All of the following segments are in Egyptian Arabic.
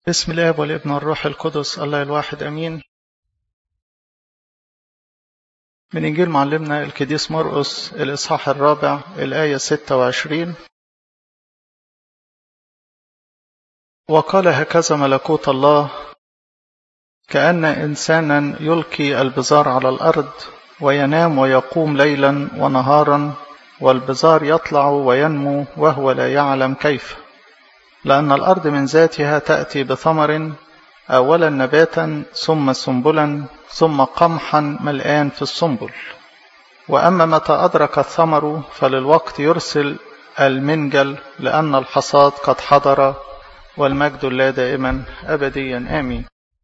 بسم الاب والابن والروح القدس الله الواحد امين من انجيل معلمنا القديس مرقس الاصحاح الرابع الايه 26 وقال هكذا ملكوت الله كأن إنسانا يلقي البزار على الأرض وينام ويقوم ليلا ونهارا والبزار يطلع وينمو وهو لا يعلم كيف لأن الأرض من ذاتها تأتي بثمر أولا نباتا ثم سنبلا ثم قمحا ملآن في السنبل وأما متى أدرك الثمر فللوقت يرسل المنجل لأن الحصاد قد حضر والمجد لا دائما أبديا آمين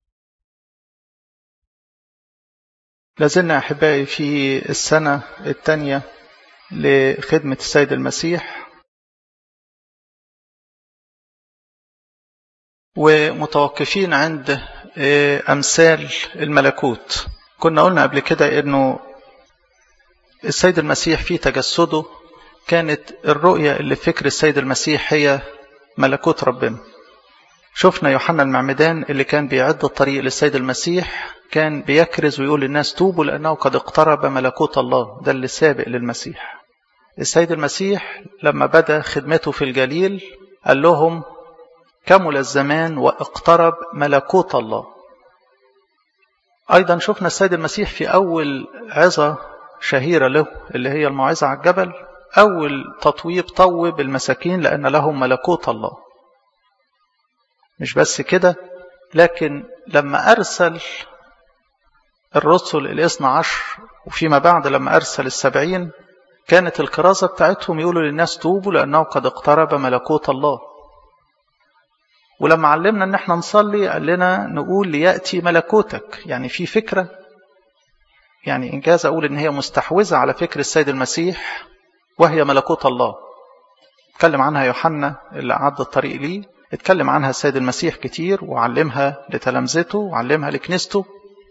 لازلنا أحبائي في السنة الثانية لخدمة السيد المسيح ومتوقفين عند أمثال الملكوت كنا قلنا قبل كده أنه السيد المسيح في تجسده كانت الرؤية اللي في فكر السيد المسيح هي ملكوت ربنا شفنا يوحنا المعمدان اللي كان بيعد الطريق للسيد المسيح كان بيكرز ويقول للناس توبوا لأنه قد اقترب ملكوت الله ده اللي سابق للمسيح السيد المسيح لما بدأ خدمته في الجليل قال لهم كمل الزمان واقترب ملكوت الله أيضا شفنا السيد المسيح في أول عظة شهيرة له اللي هي الموعظة على الجبل أول تطويب طوب المساكين لأن لهم ملكوت الله مش بس كده لكن لما أرسل الرسل الاثنى عشر وفيما بعد لما أرسل السبعين كانت الكرازة بتاعتهم يقولوا للناس توبوا لأنه قد اقترب ملكوت الله ولما علمنا ان احنا نصلي قال لنا نقول ليأتي ملكوتك يعني في فكرة يعني إنجاز أقول إن هي مستحوذة على فكر السيد المسيح وهي ملكوت الله اتكلم عنها يوحنا اللي أعد الطريق ليه اتكلم عنها السيد المسيح كتير وعلمها لتلامذته وعلمها لكنيسته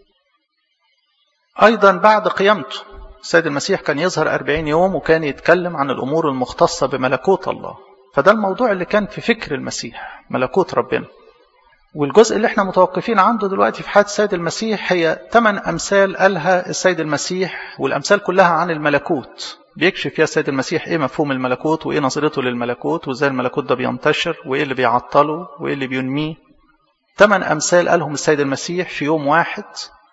أيضا بعد قيامته السيد المسيح كان يظهر أربعين يوم وكان يتكلم عن الأمور المختصة بملكوت الله فده الموضوع اللي كان في فكر المسيح ملكوت ربنا والجزء اللي احنا متوقفين عنده دلوقتي في حياة السيد المسيح هي ثمان أمثال قالها السيد المسيح والأمثال كلها عن الملكوت بيكشف فيها السيد المسيح ايه مفهوم الملكوت وايه نظرته للملكوت وازاي الملكوت ده بينتشر وايه اللي بيعطله وايه اللي بينميه ثمان أمثال قالهم السيد المسيح في يوم واحد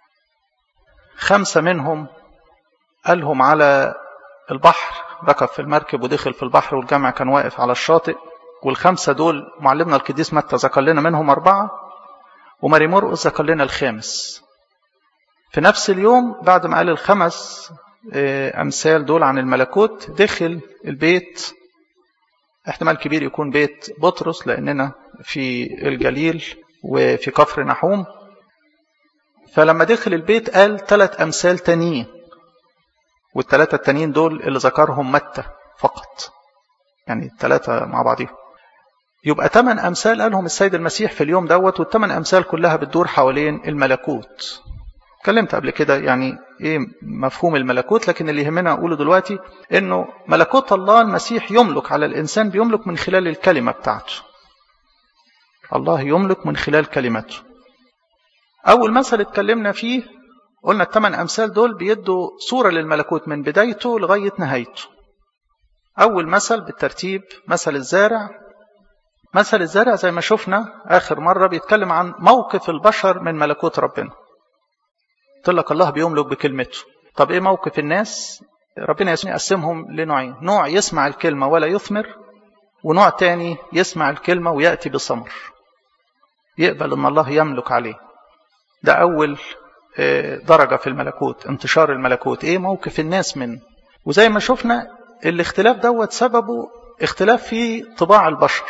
خمسة منهم قالهم على البحر ركب في المركب ودخل في البحر والجمع كان واقف على الشاطئ والخمسة دول معلمنا القديس متى ذكر لنا منهم أربعة وماري مرقس ذكر لنا الخامس في نفس اليوم بعد ما قال الخمس أمثال دول عن الملكوت دخل البيت احتمال كبير يكون بيت بطرس لأننا في الجليل وفي كفر نحوم فلما دخل البيت قال ثلاث أمثال تانيين والثلاثة التانيين دول اللي ذكرهم متى فقط يعني الثلاثة مع بعضهم يبقى ثمان أمثال قالهم السيد المسيح في اليوم دوت والثمان أمثال كلها بتدور حوالين الملكوت اتكلمت قبل كده يعني ايه مفهوم الملكوت لكن اللي يهمنا اقوله دلوقتي انه ملكوت الله المسيح يملك على الانسان بيملك من خلال الكلمه بتاعته الله يملك من خلال كلمته اول مثل اتكلمنا فيه قلنا الثمان أمثال دول بيدوا صورة للملكوت من بدايته لغاية نهايته أول مثل بالترتيب مثل الزارع مثل الزارع زي ما شفنا آخر مرة بيتكلم عن موقف البشر من ملكوت ربنا قلت لك الله بيملك بكلمته طب إيه موقف الناس ربنا يقسمهم لنوعين نوع يسمع الكلمة ولا يثمر ونوع تاني يسمع الكلمة ويأتي بثمر يقبل أن الله يملك عليه ده أول درجة في الملكوت انتشار الملكوت ايه موقف الناس منه وزي ما شفنا الاختلاف دوت سببه اختلاف في طباع البشر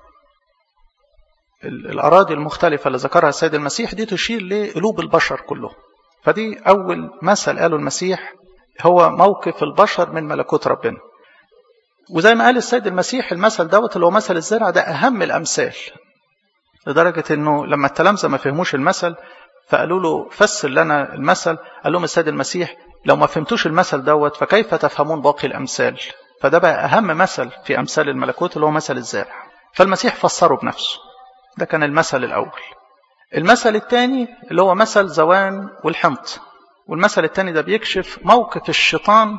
الأراضي المختلفة اللي ذكرها السيد المسيح دي تشير لقلوب البشر كلهم فدي أول مثل قاله المسيح هو موقف البشر من ملكوت ربنا وزي ما قال السيد المسيح المثل دوت اللي هو مثل الزرع ده أهم الأمثال لدرجة أنه لما التلامذة ما فهموش المثل فقالوا له فسر لنا المثل قال لهم السيد المسيح لو ما فهمتوش المثل دوت فكيف تفهمون باقي الأمثال فده بقى أهم مثل في أمثال الملكوت اللي هو مثل الزارع فالمسيح فسره بنفسه ده كان المثل الأول المثل الثاني اللي هو مثل زوان والحنط والمثل الثاني ده بيكشف موقف الشيطان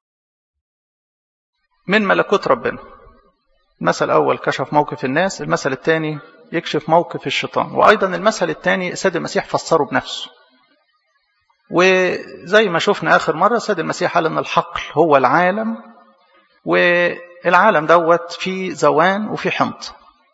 من ملكوت ربنا المثل الأول كشف موقف الناس المثل الثاني يكشف موقف الشيطان وأيضا المثل الثاني السيد المسيح فسره بنفسه وزي ما شفنا آخر مرة السيد المسيح قال أن الحقل هو العالم والعالم دوت فيه زوان وفيه حنط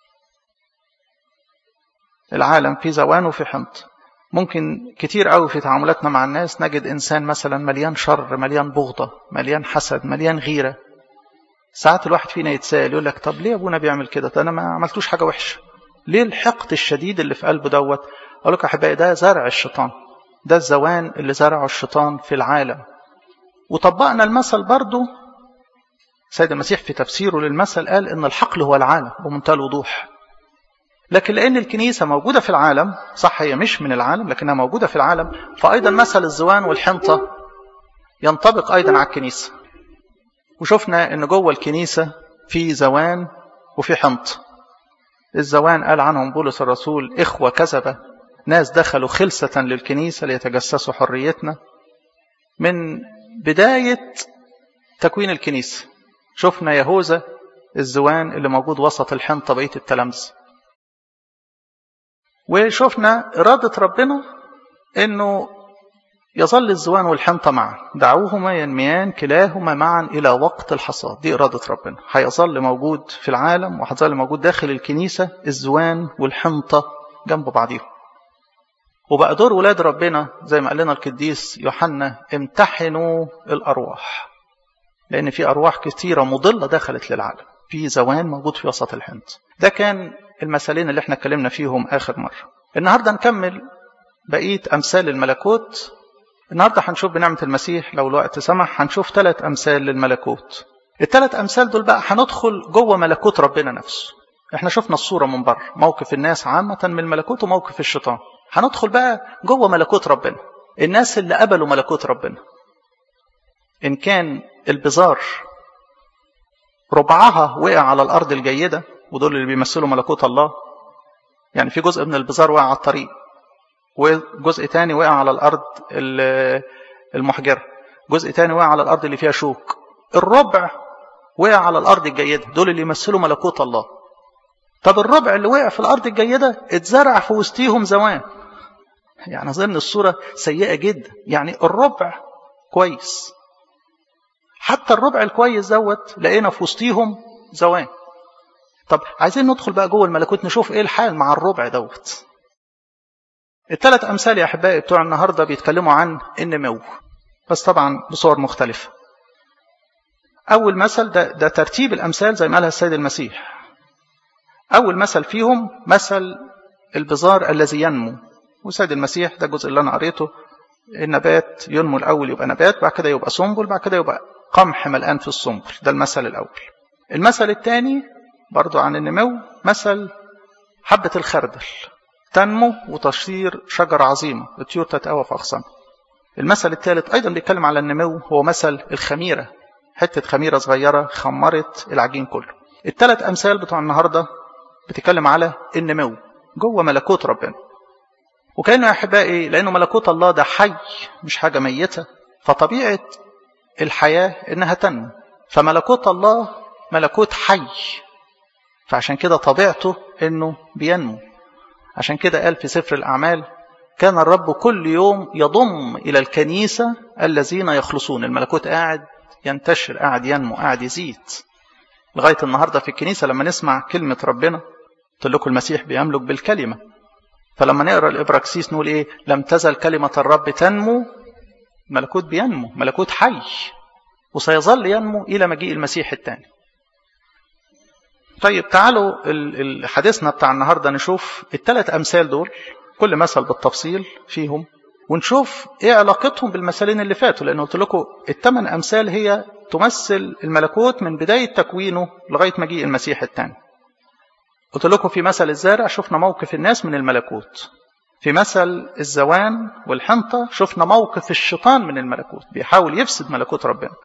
العالم فيه زوان وفيه حنط ممكن كتير قوي في تعاملاتنا مع الناس نجد إنسان مثلا مليان شر مليان بغضة مليان حسد مليان غيرة ساعات الواحد فينا يتساءل يقول لك طب ليه ابونا بيعمل كده ده انا ما عملتوش حاجه وحشه ليه الحقد الشديد اللي في قلبه دوت اقول لك احبائي ده زرع الشيطان ده الزوان اللي زرعه الشيطان في العالم وطبقنا المثل برضه سيد المسيح في تفسيره للمثل قال ان الحقل هو العالم بمنتهى الوضوح لكن لان الكنيسه موجوده في العالم صح هي مش من العالم لكنها موجوده في العالم فايضا مثل الزوان والحنطه ينطبق ايضا على الكنيسه وشفنا ان جوه الكنيسه في زوان وفي حنط الزوان قال عنهم بولس الرسول اخوه كذبه ناس دخلوا خلسه للكنيسه ليتجسسوا حريتنا من بدايه تكوين الكنيسه شفنا يهوذا الزوان اللي موجود وسط الحنطه بقيه التلامذه وشفنا اراده ربنا انه يظل الزوان والحنطة معا دعوهما ينميان كلاهما معا إلى وقت الحصاد دي إرادة ربنا هيظل موجود في العالم وهيظل موجود داخل الكنيسة الزوان والحنطة جنب بعضيهم وبقى دور ولاد ربنا زي ما قال لنا القديس يوحنا امتحنوا الأرواح لأن في أرواح كثيرة مضلة دخلت للعالم في زوان موجود في وسط الحنط ده كان المثالين اللي احنا اتكلمنا فيهم آخر مرة النهاردة نكمل بقية أمثال الملكوت النهارده هنشوف بنعمة المسيح لو الوقت سمح هنشوف ثلاث أمثال للملكوت. الثلاث أمثال دول بقى هندخل جوه ملكوت ربنا نفسه. احنا شفنا الصورة من بره، موقف الناس عامة من الملكوت وموقف الشيطان. هندخل بقى جوه ملكوت ربنا. الناس اللي قبلوا ملكوت ربنا. إن كان البزار ربعها وقع على الأرض الجيدة ودول اللي بيمثلوا ملكوت الله. يعني في جزء من البزار وقع على الطريق وجزء تاني وقع على الأرض المحجرة جزء تاني وقع على الأرض اللي فيها شوك الربع وقع على الأرض الجيدة دول اللي يمثلوا ملكوت الله طب الربع اللي وقع في الأرض الجيدة اتزرع في وسطيهم زوان يعني أظن الصورة سيئة جدا يعني الربع كويس حتى الربع الكويس دوت لقينا في وسطيهم زوان طب عايزين ندخل بقى جوه الملكوت نشوف ايه الحال مع الربع دوت الثلاث أمثال يا أحبائي بتوع النهاردة بيتكلموا عن النمو بس طبعا بصور مختلفة أول مثل ده, ده ترتيب الأمثال زي ما قالها السيد المسيح أول مثل فيهم مثل البزار الذي ينمو والسيد المسيح ده الجزء اللي أنا قريته النبات ينمو الأول يبقى نبات بعد كده يبقى سنبل بعد كده يبقى قمح ملقان في السنبل ده المثل الأول المثل الثاني برضو عن النمو مثل حبة الخردل تنمو وتصير شجرة عظيمة الطيور تتقوى في أغصانها المثل الثالث أيضا بيتكلم على النمو هو مثل الخميرة حتة خميرة صغيرة خمرت العجين كله الثلاث أمثال بتوع النهاردة بتتكلم على النمو جوه ملكوت ربنا وكأنه يا أحبائي لأنه ملكوت الله ده حي مش حاجة ميتة فطبيعة الحياة إنها تنمو فملكوت الله ملكوت حي فعشان كده طبيعته إنه بينمو عشان كده قال في سفر الأعمال كان الرب كل يوم يضم إلى الكنيسة الذين يخلصون الملكوت قاعد ينتشر قاعد ينمو قاعد يزيد لغاية النهاردة في الكنيسة لما نسمع كلمة ربنا قلت لكم المسيح بيملك بالكلمة فلما نقرأ الإبراكسيس نقول إيه لم تزل كلمة الرب تنمو ملكوت بينمو ملكوت حي وسيظل ينمو إلى مجيء المسيح الثاني طيب تعالوا حديثنا بتاع النهارده نشوف الثلاث امثال دول كل مثل بالتفصيل فيهم ونشوف ايه علاقتهم بالمثالين اللي فاتوا لان قلت لكم الثمان امثال هي تمثل الملكوت من بدايه تكوينه لغايه مجيء المسيح الثاني. قلت لكم في مثل الزارع شفنا موقف الناس من الملكوت. في مثل الزوان والحنطه شفنا موقف الشيطان من الملكوت بيحاول يفسد ملكوت ربنا.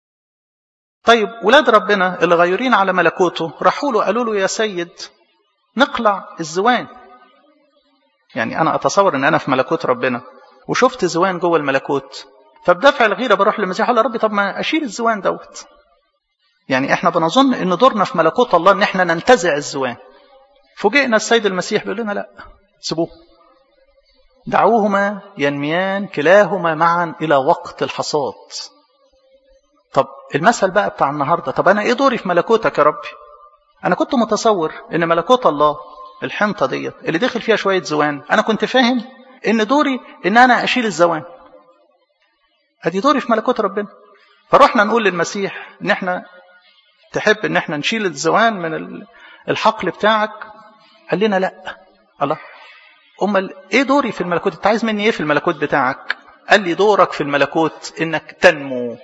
طيب ولاد ربنا اللي غيرين على ملكوته راحوا له قالوا له يا سيد نقلع الزوان يعني أنا أتصور أن أنا في ملكوت ربنا وشفت زوان جوه الملكوت فبدافع الغيرة بروح للمسيح أقول يا ربي طب ما أشيل الزوان دوت يعني احنا بنظن ان دورنا في ملكوت الله ان احنا ننتزع الزوان فوجئنا السيد المسيح بيقول لنا لا سيبوه دعوهما ينميان كلاهما معا الى وقت الحصاد طب المثل بقى بتاع النهارده طب انا ايه دوري في ملكوتك يا ربي انا كنت متصور ان ملكوت الله الحنطه ديت اللي داخل فيها شويه زوان انا كنت فاهم ان دوري ان انا اشيل الزوان ادي دوري في ملكوت ربنا فروحنا نقول للمسيح ان احنا تحب ان احنا نشيل الزوان من الحقل بتاعك قال لنا لا الله امال ايه دوري في الملكوت انت عايز مني ايه في الملكوت بتاعك قال لي دورك في الملكوت انك تنمو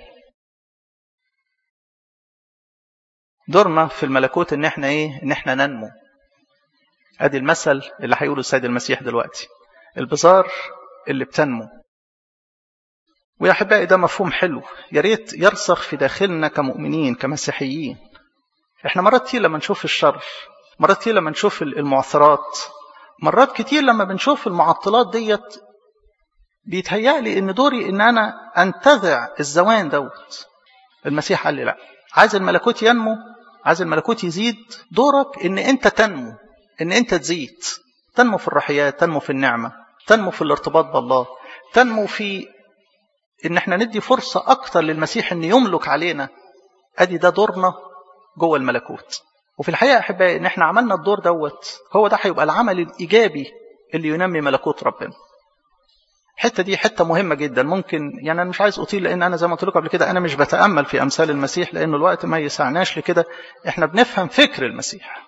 دورنا في الملكوت ان احنا ايه ان احنا ننمو ادي المثل اللي هيقوله السيد المسيح دلوقتي البزار اللي بتنمو ويا احبائي ده مفهوم حلو يا ريت يرسخ في داخلنا كمؤمنين كمسيحيين احنا مرات كتير لما نشوف الشر مرات كتير لما نشوف المعثرات مرات كتير لما بنشوف المعطلات ديت بيتهيألي ان دوري ان انا انتزع الزوان دوت المسيح قال لي لا عايز الملكوت ينمو عايز الملكوت يزيد دورك ان انت تنمو ان انت تزيد تنمو في الرحيات تنمو في النعمه تنمو في الارتباط بالله تنمو في ان احنا ندي فرصه اكتر للمسيح ان يملك علينا ادي ده دورنا جوه الملكوت وفي الحقيقه احبائي ان احنا عملنا الدور دوت هو ده هيبقى العمل الايجابي اللي ينمي ملكوت ربنا الحته دي حته مهمه جدا ممكن يعني انا مش عايز اطيل لان انا زي ما قلت لكم قبل كده انا مش بتامل في امثال المسيح لانه الوقت ما يسعناش لكده احنا بنفهم فكر المسيح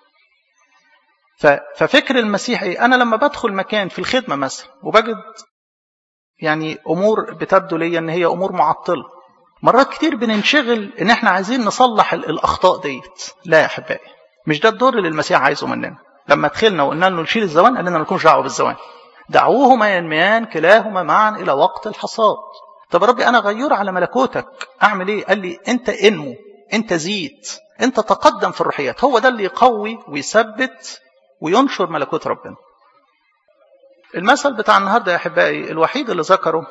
ففكر المسيح ايه انا لما بدخل مكان في الخدمه مثلا وبجد يعني امور بتبدو لي ان هي امور معطله مرات كتير بننشغل ان احنا عايزين نصلح الاخطاء ديت لا يا احبائي مش ده الدور اللي المسيح عايزه مننا لما دخلنا وقلنا له نشيل الزوان قال لنا مالكمش دعوه بالزوان دعوهما ينميان كلاهما معا الى وقت الحصاد طب يا ربي انا غيور على ملكوتك اعمل ايه قال لي انت انمو انت زيد انت تقدم في الروحيات هو ده اللي يقوي ويثبت وينشر ملكوت ربنا المثل بتاع النهارده يا احبائي الوحيد اللي ذكره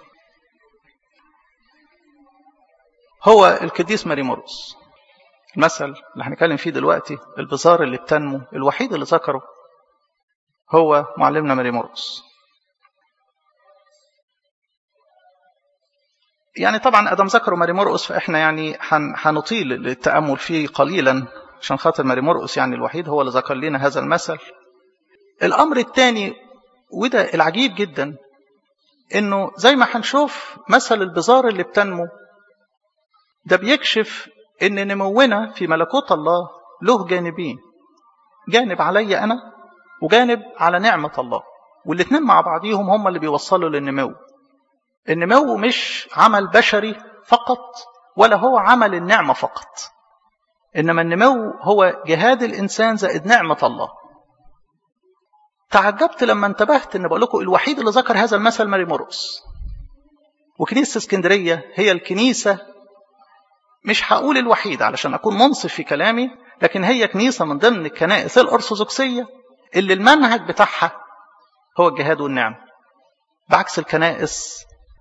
هو القديس ماري مرقس المثل اللي هنتكلم فيه دلوقتي البزار اللي بتنمو الوحيد اللي ذكره هو معلمنا ماري مرقس يعني طبعا ادم ذكروا ماري مرقس فاحنا يعني هنطيل التامل فيه قليلا عشان خاطر ماري مرقس يعني الوحيد هو اللي ذكر لنا هذا المثل الامر الثاني وده العجيب جدا انه زي ما هنشوف مثل البزار اللي بتنمو ده بيكشف ان نمونا في ملكوت الله له جانبين جانب علي انا وجانب على نعمه الله والاثنين مع بعضيهم هم اللي بيوصلوا للنمو النمو مش عمل بشري فقط ولا هو عمل النعمه فقط انما النمو هو جهاد الانسان زائد نعمه الله تعجبت لما انتبهت ان بقول لكم الوحيد اللي ذكر هذا المثل ماري مرقس وكنيسه اسكندريه هي الكنيسه مش هقول الوحيد علشان اكون منصف في كلامي لكن هي كنيسه من ضمن الكنائس الارثوذكسيه اللي المنهج بتاعها هو الجهاد والنعمه بعكس الكنائس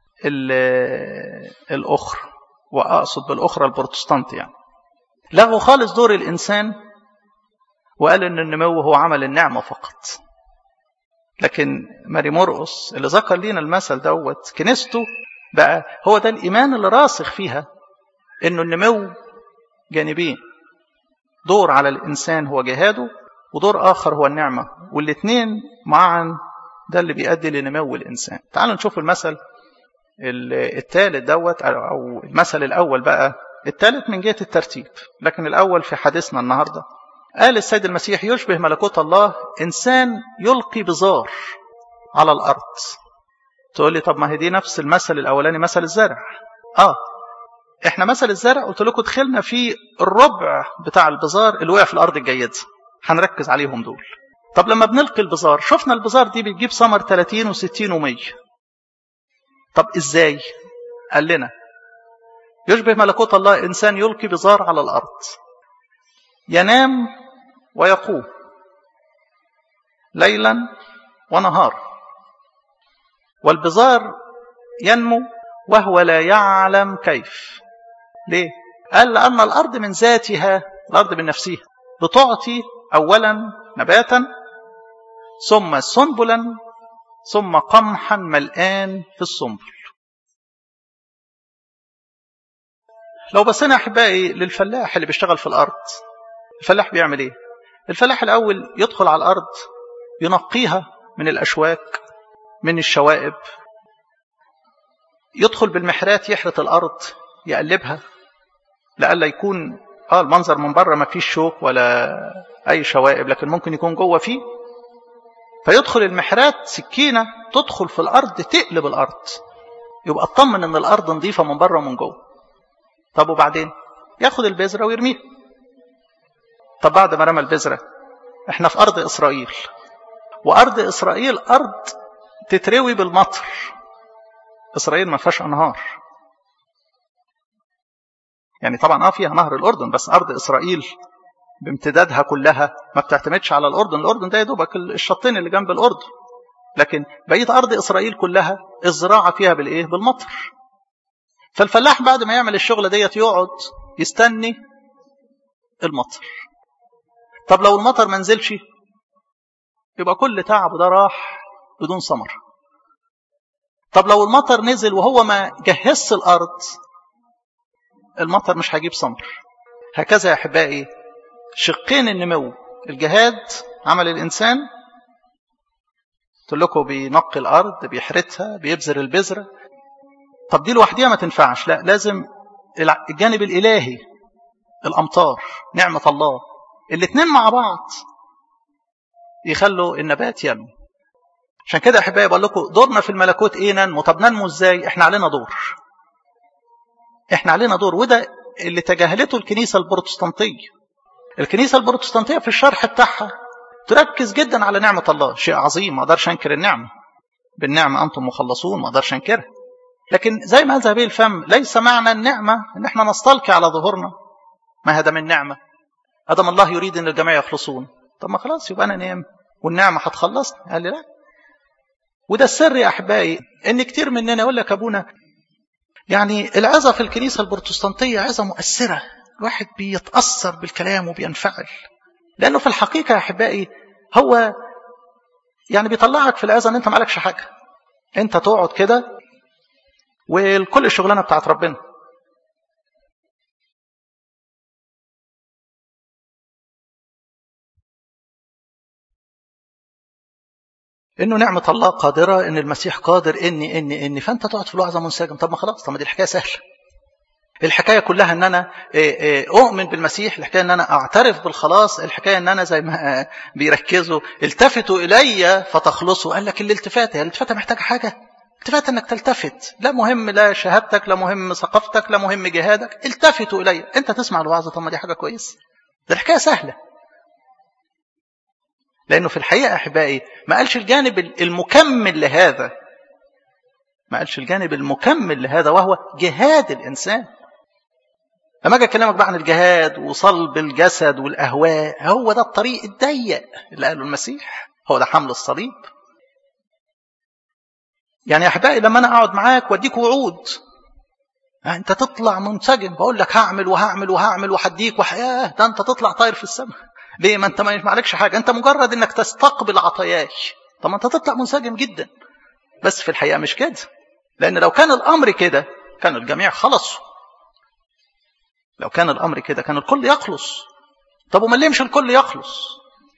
الاخرى واقصد بالاخرى البروتستانت يعني لغوا خالص دور الانسان وقال ان النمو هو عمل النعمه فقط لكن ماري مرقس اللي ذكر لنا المثل دوت كنيسته بقى هو ده الايمان اللي راسخ فيها انه النمو جانبين دور على الانسان هو جهاده ودور اخر هو النعمه والاثنين معا ده اللي بيؤدي لنمو الانسان تعالوا نشوف المثل الثالث دوت او المثل الاول بقى الثالث من جهه الترتيب لكن الاول في حديثنا النهارده قال السيد المسيح يشبه ملكوت الله انسان يلقي بزار على الارض تقول لي طب ما هي دي نفس المثل الاولاني مثل الزرع اه احنا مثل الزرع قلت لكم دخلنا في الربع بتاع البزار اللي وقع في الارض الجيده هنركز عليهم دول طب لما بنلقي البزار شفنا البزار دي بتجيب ثمر 30 و60 و100 طب ازاي قال لنا يشبه ملكوت الله انسان يلقي بزار على الارض ينام ويقوم ليلا ونهارا والبزار ينمو وهو لا يعلم كيف ليه قال لأن الأرض من ذاتها الأرض من نفسها بتعطي أولا نباتا ثم سنبلا ثم قمحا ملآن في السنبل لو بصينا أحبائي للفلاح اللي بيشتغل في الأرض الفلاح بيعمل إيه الفلاح الأول يدخل على الأرض ينقيها من الأشواك من الشوائب يدخل بالمحرات يحرث الأرض يقلبها لألا يكون اه المنظر من بره ما فيش شوك ولا أي شوائب لكن ممكن يكون جوه فيه فيدخل المحرات سكينة تدخل في الأرض تقلب الأرض يبقى اطمن ان الأرض نظيفة من بره ومن جوه طب وبعدين ياخد البذرة ويرميها طب بعد ما رمى البذرة احنا في أرض إسرائيل وأرض إسرائيل أرض تتروي بالمطر إسرائيل ما فيهاش أنهار يعني طبعا اه فيها نهر الأردن بس أرض إسرائيل بامتدادها كلها ما بتعتمدش على الأردن الأردن ده يا دوبك الشطين اللي جنب الأردن لكن بقية أرض إسرائيل كلها الزراعة فيها بالإيه بالمطر فالفلاح بعد ما يعمل الشغلة ديت يقعد يستني المطر طب لو المطر ما نزلش يبقى كل تعب ده راح بدون ثمر طب لو المطر نزل وهو ما جهزش الأرض المطر مش هيجيب ثمر هكذا يا أحبائي شقين النمو الجهاد عمل الإنسان قلت لكم بينقي الأرض بيحرثها بيبذر البذرة طب دي لوحديها ما تنفعش لا لازم الجانب الإلهي الأمطار نعمة الله الاثنين مع بعض يخلوا النبات ينمو عشان كده احبائي بقول لكم دورنا في الملكوت ايه ننمو طب ننمو ازاي احنا علينا دور احنا علينا دور وده اللي تجاهلته الكنيسه البروتستانتيه الكنيسه البروتستانتيه في الشرح بتاعها تركز جدا على نعمه الله شيء عظيم ما اقدرش انكر النعمه بالنعمه انتم مخلصون ما اقدرش انكرها لكن زي ما ذهب الفم ليس معنى النعمه ان احنا نستلقي على ظهورنا ما هذا من نعمه ادم الله يريد ان الجميع يخلصون طب ما خلاص يبقى انا نام والنعمه هتخلصني قال لي لا وده السر يا احبائي ان كتير مننا يقول لك ابونا يعني العظه في الكنيسه البروتستانتيه عظه مؤثره الواحد بيتاثر بالكلام وبينفعل لانه في الحقيقه يا احبائي هو يعني بيطلعك في العظه ان انت مالكش حاجه انت تقعد كده والكل الشغلانه بتاعت ربنا انه نعمه الله قادره ان المسيح قادر اني اني اني فانت تقعد في الوعظه منسجم طب ما خلاص طب ما دي الحكايه سهله الحكايه كلها ان انا اؤمن بالمسيح الحكايه ان انا اعترف بالخلاص الحكايه ان انا زي ما بيركزوا التفتوا الي فتخلصوا قال لك الالتفات هي الالتفاته محتاجه حاجه التفات انك تلتفت لا مهم لا شهادتك لا مهم ثقافتك لا مهم جهادك التفتوا الي انت تسمع الوعظه طب ما دي حاجه كويسه ده الحكايه سهله لأنه في الحقيقة أحبائي ما قالش الجانب المكمل لهذا ما قالش الجانب المكمل لهذا وهو جهاد الإنسان لما أجي أكلمك بقى عن الجهاد وصلب الجسد والأهواء هو ده الطريق الضيق اللي قاله المسيح هو ده حمل الصليب يعني يا أحبائي لما أنا أقعد معاك وأديك وعود أنت تطلع منسجم بقول لك هعمل وهعمل وهعمل وهديك وحياه ده أنت تطلع طاير في السماء ليه ما انت ما عليكش حاجه انت مجرد انك تستقبل عطاياي طب ما انت تطلع منسجم جدا بس في الحقيقه مش كده لان لو كان الامر كده كان الجميع خلصوا لو كان الامر كده كان الكل يخلص طب وما ليه مش الكل يخلص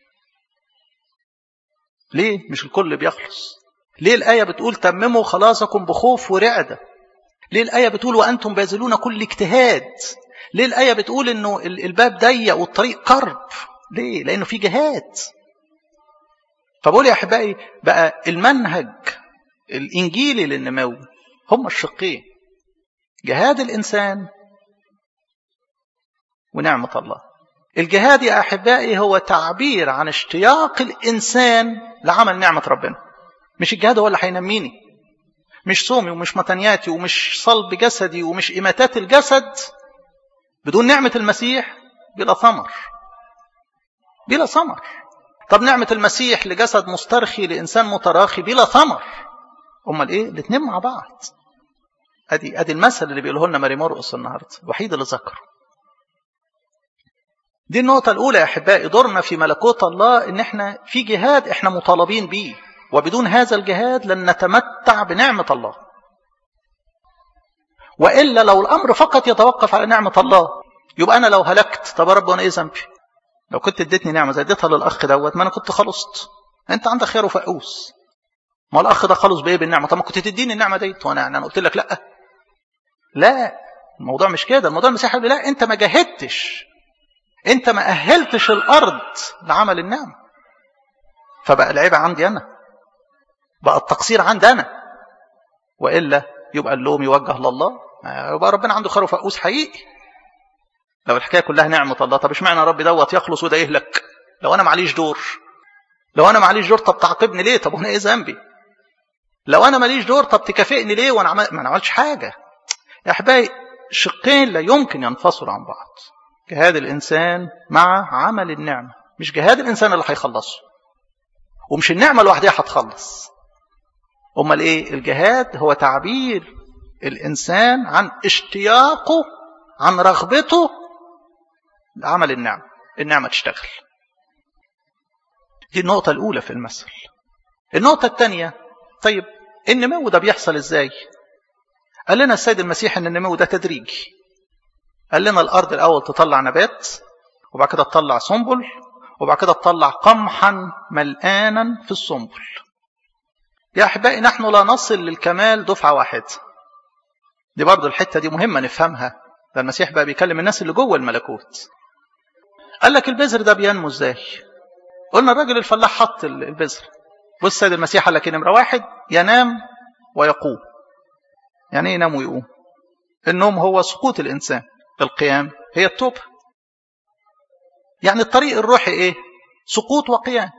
ليه مش الكل بيخلص ليه الايه بتقول تمموا خلاصكم بخوف ورعده ليه الايه بتقول وانتم باذلون كل اجتهاد ليه الايه بتقول انه الباب ضيق والطريق قرب ليه؟ لأنه في جهاد. فبقول يا أحبائي بقى المنهج الإنجيلي للنمو هم الشقين جهاد الإنسان ونعمة الله. الجهاد يا أحبائي هو تعبير عن اشتياق الإنسان لعمل نعمة ربنا. مش الجهاد هو اللي هينميني. مش صومي ومش متنياتي ومش صلب جسدي ومش إماتات الجسد بدون نعمة المسيح بلا ثمر بلا ثمر طب نعمة المسيح لجسد مسترخي لإنسان متراخي بلا ثمر أمال إيه الاتنين مع بعض أدي أدي المثل اللي بيقوله لنا ماري مرقس النهاردة الوحيد اللي ذكره دي النقطة الأولى يا أحبائي دورنا في ملكوت الله إن إحنا في جهاد إحنا مطالبين بيه وبدون هذا الجهاد لن نتمتع بنعمة الله وإلا لو الأمر فقط يتوقف على نعمة الله يبقى أنا لو هلكت طب يا رب وأنا إيه ذنبي؟ لو كنت اديتني نعمة زي اديتها للأخ دوت ما أنا كنت خلصت أنت عندك خير وفقوس ما الأخ ده خلص بإيه بالنعمة طب ما كنت تديني النعمة ديت وأنا يعني أنا قلت لك لأ لا الموضوع مش كده الموضوع المسيح يقول لا أنت ما جاهدتش أنت ما أهلتش الأرض لعمل النعمة فبقى العيبة عندي أنا بقى التقصير عندي أنا وإلا يبقى اللوم يوجه لله يبقى ربنا عنده خير وفقوس حقيقي لو الحكايه كلها نعمه الله طب اشمعنى ربي دوت يخلص وده يهلك لو انا معليش دور لو انا معليش دور طب تعاقبني ليه طب وانا ايه ذنبي لو انا ماليش دور طب تكافئني ليه وانا عمل... ما انا عملتش حاجه يا احبائي شقين لا يمكن ينفصلوا عن بعض جهاد الانسان مع عمل النعمه مش جهاد الانسان اللي هيخلصه ومش النعمه لوحدها هتخلص امال ايه الجهاد هو تعبير الانسان عن اشتياقه عن رغبته لعمل النعمه النعمه تشتغل دي النقطه الاولى في المثل النقطه الثانيه طيب النمو ده بيحصل ازاي قال لنا السيد المسيح ان النمو ده تدريجي قال لنا الارض الاول تطلع نبات وبعد كده تطلع سنبل وبعد كده تطلع قمحا ملآنا في السنبل يا احبائي نحن لا نصل للكمال دفعه واحده دي برضو الحته دي مهمه نفهمها ده المسيح بقى بيكلم الناس اللي جوه الملكوت قال لك البذر ده بينمو ازاي قلنا الراجل الفلاح حط البذر بص السيد المسيح قال لك نمره واحد ينام ويقوم يعني ايه ينام ويقوم النوم هو سقوط الانسان القيام هي التوبه يعني الطريق الروحي ايه سقوط وقيام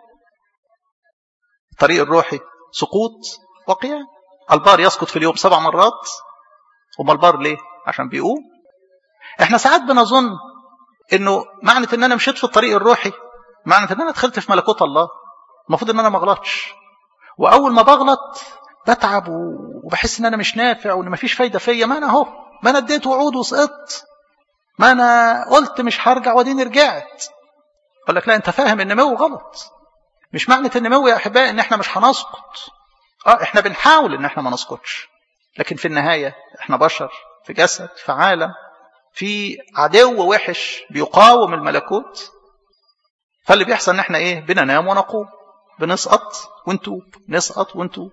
الطريق الروحي سقوط وقيام البار يسقط في اليوم سبع مرات وما البار ليه عشان بيقوم احنا ساعات بنظن انه معنى ان انا مشيت في الطريق الروحي معنى ان انا دخلت في ملكوت الله المفروض ان انا ما اغلطش واول ما بغلط بتعب وبحس ان انا مش نافع وان مفيش فايده فيا ما انا اهو ما انا اديت وعود وسقطت ما انا قلت مش هرجع واديني رجعت اقول لك لا انت فاهم النمو غلط مش معنى النمو يا احبائي ان احنا مش هنسقط اه احنا بنحاول ان احنا ما نسقطش لكن في النهايه احنا بشر في جسد في عالم في عدو وحش بيقاوم الملكوت فاللي بيحصل ان احنا ايه بننام ونقوم بنسقط ونتوب نسقط ونتوب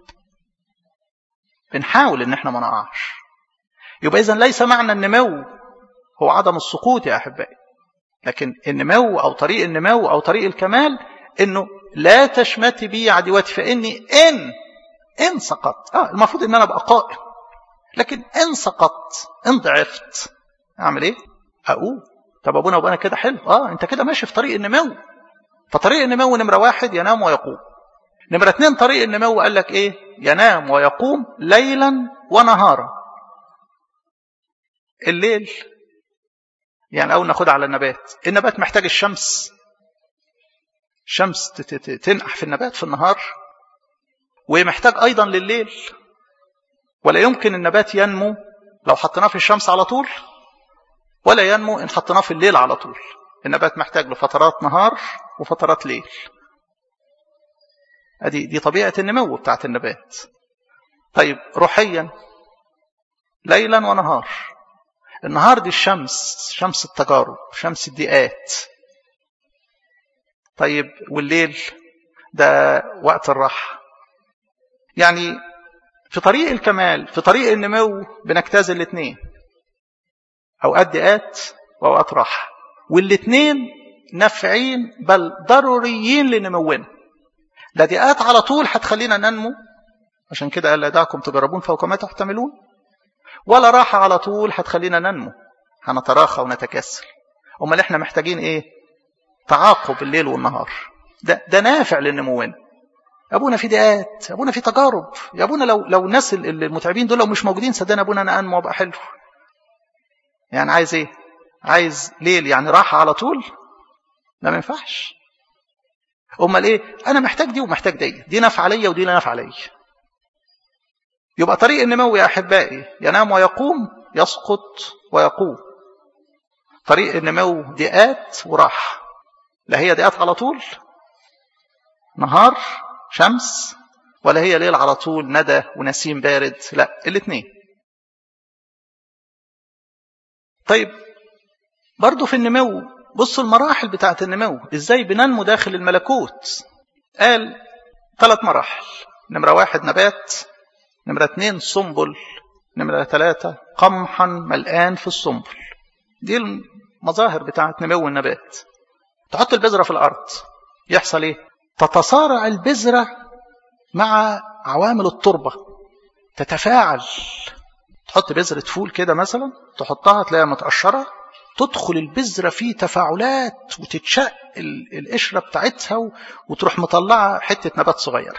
بنحاول ان احنا ما نقعش يبقى اذا ليس معنى النمو هو عدم السقوط يا احبائي لكن النمو او طريق النمو او طريق الكمال انه لا تشمتي بي عدواتي فاني ان ان سقطت اه المفروض ان انا ابقى قائم لكن ان سقطت ان ضعفت اعمل ايه اقوم طب ابونا وابونا كده حلو اه انت كده ماشي في طريق النمو فطريق النمو نمره واحد ينام ويقوم نمره اتنين طريق النمو قال لك ايه ينام ويقوم ليلا ونهارا الليل يعني اول ناخدها على النبات النبات محتاج الشمس الشمس تنقح في النبات في النهار ومحتاج ايضا لليل ولا يمكن النبات ينمو لو حطيناه في الشمس على طول ولا ينمو ان حطيناه في الليل على طول النبات محتاج لفترات نهار وفترات ليل ادي دي طبيعه النمو بتاعت النبات طيب روحيا ليلا ونهار النهار دي الشمس شمس التجارب شمس الضيقات طيب والليل ده وقت الراحه يعني في طريق الكمال في طريق النمو بنجتاز الاثنين اوقات ضيقات واوقات راحه والاثنين نافعين بل ضروريين لنمونا لا ضيقات على طول هتخلينا ننمو عشان كده قال لا دعكم تجربون فوق ما تحتملون ولا راحة على طول هتخلينا ننمو هنتراخى ونتكسل امال احنا محتاجين ايه تعاقب الليل والنهار ده ده نافع لنمونا ابونا في ضيقات ابونا في تجارب يا ابونا لو لو الناس المتعبين دول لو مش موجودين صدقني ابونا انا انمو ابقى حلو يعني عايز ايه عايز ليل يعني راحه على طول لا ما ينفعش امال ايه انا محتاج دي ومحتاج دي دي نافعه ليا ودي لا نافعه ليا يبقى طريق النمو يا احبائي ينام ويقوم يسقط ويقوم طريق النمو دقات وراحه لا هي دقات على طول نهار شمس ولا هي ليل على طول ندى ونسيم بارد لا الاثنين طيب برضو في النمو بصوا المراحل بتاعت النمو ازاي بننمو داخل الملكوت قال ثلاث مراحل نمرة واحد نبات نمرة اتنين سنبل نمرة ثلاثة قمحا ملآن في السنبل دي المظاهر بتاعت نمو النبات تحط البذرة في الأرض يحصل ايه تتصارع البذرة مع عوامل التربة تتفاعل تحط بذرة فول كده مثلا تحطها تلاقيها متقشرة تدخل البذرة في تفاعلات وتتشق القشرة بتاعتها وتروح مطلعة حتة نبات صغيرة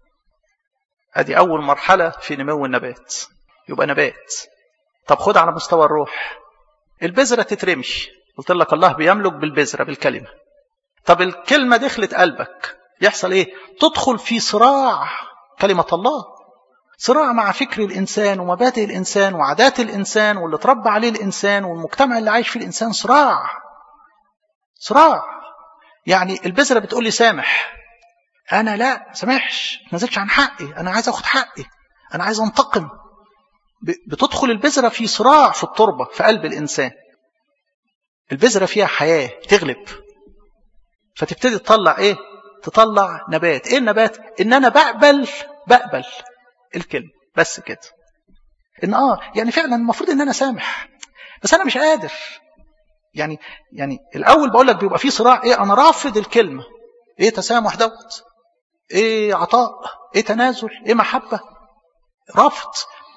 ادي اول مرحلة في نمو النبات يبقى نبات طب خد على مستوى الروح البذرة تترمي قلت لك الله بيملك بالبذرة بالكلمة طب الكلمة دخلت قلبك يحصل ايه تدخل في صراع كلمة الله صراع مع فكر الإنسان ومبادئ الإنسان وعادات الإنسان واللي تربى عليه الإنسان والمجتمع اللي عايش فيه الإنسان صراع صراع يعني البذرة بتقول لي سامح أنا لا سامحش ما نزلتش عن حقي أنا عايز أخد حقي أنا عايز أنتقم بتدخل البذرة في صراع في التربة في قلب الإنسان البذرة فيها حياة تغلب فتبتدي تطلع إيه تطلع نبات إيه النبات إن أنا بقبل بقبل الكلمة بس كده إن آه يعني فعلا المفروض إن أنا سامح بس أنا مش قادر يعني يعني الأول بقول لك بيبقى في صراع إيه أنا رافض الكلمة إيه تسامح دوت إيه عطاء إيه تنازل إيه محبة رفض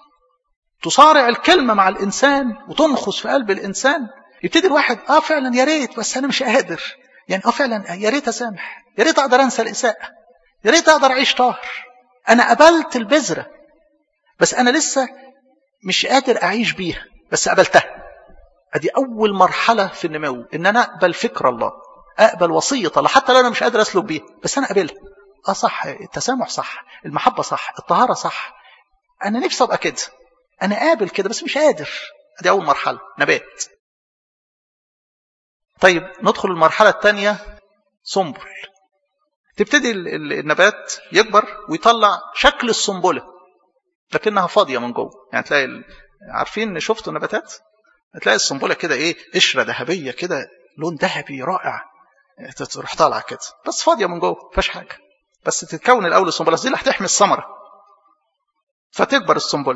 تصارع الكلمة مع الإنسان وتنخص في قلب الإنسان يبتدي الواحد آه فعلا يا ريت بس أنا مش قادر يعني آه فعلا يا ريت أسامح يا ريت أقدر أنسى الإساءة يا ريت أقدر أعيش طاهر أنا قبلت البذرة بس أنا لسه مش قادر أعيش بيها بس قبلتها أدي أول مرحلة في النمو إن أنا أقبل فكر الله أقبل وصية الله حتى لو أنا مش قادر أسلك بيها بس أنا قابلها آه صح التسامح صح المحبة صح الطهارة صح أنا نفسي أبقى كده أنا قابل كده بس مش قادر أدي أول مرحلة نبات طيب ندخل المرحلة الثانية سنبل تبتدي النبات يكبر ويطلع شكل السنبلة لكنها فاضية من جوه يعني تلاقي عارفين شفتوا النباتات تلاقي السنبلة كده ايه قشرة ذهبية كده لون ذهبي رائع تروح طالعة كده بس فاضية من جوه فيهاش حاجة بس تتكون الأول السنبلة دي اللي هتحمي الثمرة فتكبر السنبلة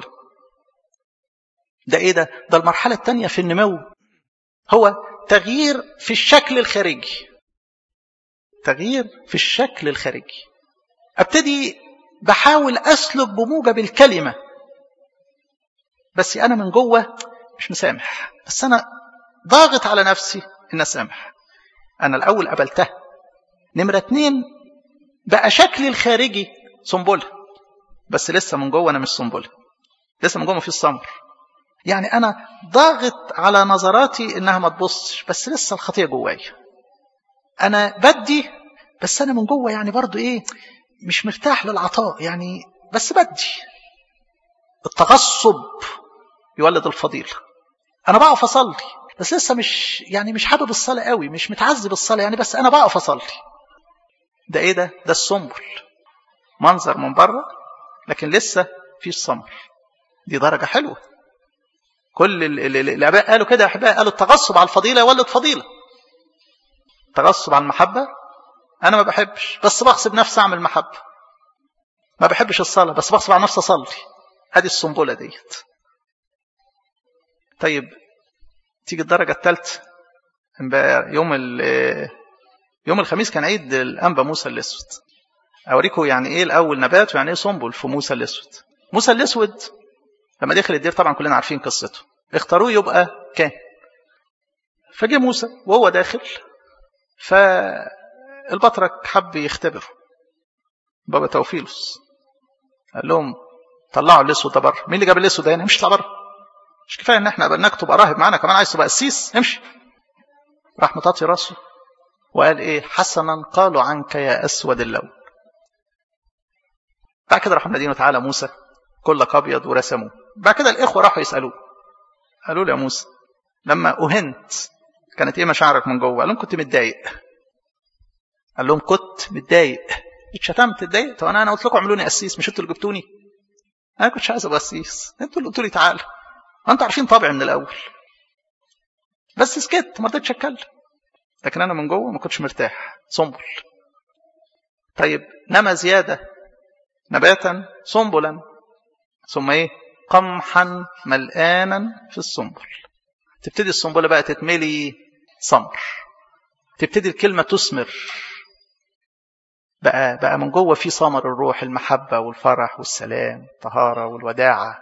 ده ايه ده ده المرحلة الثانية في النمو هو تغيير في الشكل الخارجي تغيير في الشكل الخارجي ابتدي بحاول اسلك بموجب الكلمه بس انا من جوه مش مسامح بس انا ضاغط على نفسي ان اسامح انا الاول قبلتها نمره اتنين بقى شكلي الخارجي سنبله بس لسه من جوه انا مش سنبله لسه من جوه مفيش ثمر يعني انا ضاغط على نظراتي انها ما تبصش بس لسه الخطيه جوايا انا بدي بس انا من جوه يعني برضو ايه مش مرتاح للعطاء يعني بس بدي التغصب يولد الفضيلة انا بقف اصلي بس لسه مش يعني مش حابب الصلاة قوي مش متعذب الصلاة يعني بس انا بقف اصلي ده ايه ده ده السنبل منظر من بره لكن لسه فيش ثمر دي درجة حلوة كل الاباء قالوا كده يا احبائي قالوا التغصب على الفضيلة يولد فضيلة تغصب على المحبة أنا ما بحبش بس بغصب نفسي أعمل محبة ما بحبش الصلاة بس بغصب على نفسي أصلي هذه السنبلة ديت طيب تيجي الدرجة الثالثة يوم يوم الخميس كان عيد الأنبا موسى الأسود أوريكم يعني إيه الأول نبات ويعني إيه سنبل في موسى الأسود موسى الأسود لما دخل الدير طبعا كلنا عارفين قصته اختاروه يبقى كان فجه موسى وهو داخل فالبطرك حب يختبره بابا توفيلوس قال لهم طلعوا الاسود ده بره مين اللي جاب الاسود ده هنا امشي اطلع بره مش كفايه ان احنا نكتب راهب معانا كمان عايز تبقى قسيس امشي راح مطاطي راسه وقال ايه حسنا قالوا عنك يا اسود اللون بعد كده راحوا نادينه تعالى موسى كلك ابيض ورسموه بعد كده الاخوه راحوا يسالوه قالوا له يا موسى لما اهنت كانت ايه مشاعرك من جوه قال لهم كنت متضايق قال لهم كنت متضايق اتشتمت اتضايقت وانا انا قلت لكم اعملوني قسيس مش انتوا اللي جبتوني انا كنتش عايز ابقى قسيس انتوا اللي قلتوا لي تعالى انتوا عارفين طبعي من الاول بس سكت ما رضيتش اتكلم لكن انا من جوه ما كنتش مرتاح سنبل طيب نما زياده نباتا سنبلا ثم ايه قمحا ملآنا في السنبل تبتدي السنبله بقى تتملي سمر تبتدي الكلمه تثمر بقى بقى من جوه في ثمر الروح المحبه والفرح والسلام الطهاره والوداعه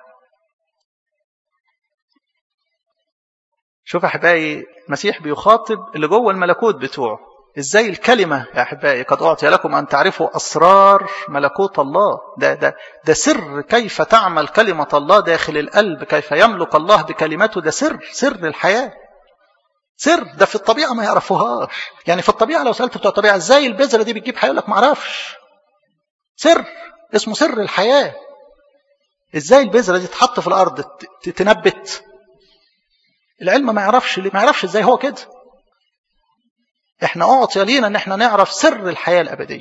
شوف احبائي المسيح بيخاطب اللي جوه الملكوت بتوعه ازاي الكلمه يا احبائي قد اعطي لكم ان تعرفوا اسرار ملكوت الله ده ده ده سر كيف تعمل كلمه الله داخل القلب كيف يملك الله بكلمته ده سر سر الحياه سر ده في الطبيعه ما يعرفوهاش يعني في الطبيعه لو سالت بتوع الطبيعه ازاي البذره دي بتجيب حياه يقول لك ما اعرفش سر اسمه سر الحياه ازاي البذره دي تتحط في الارض تنبت العلم ما يعرفش ما يعرفش ازاي هو كده احنا اعطي لينا ان احنا نعرف سر الحياه الابديه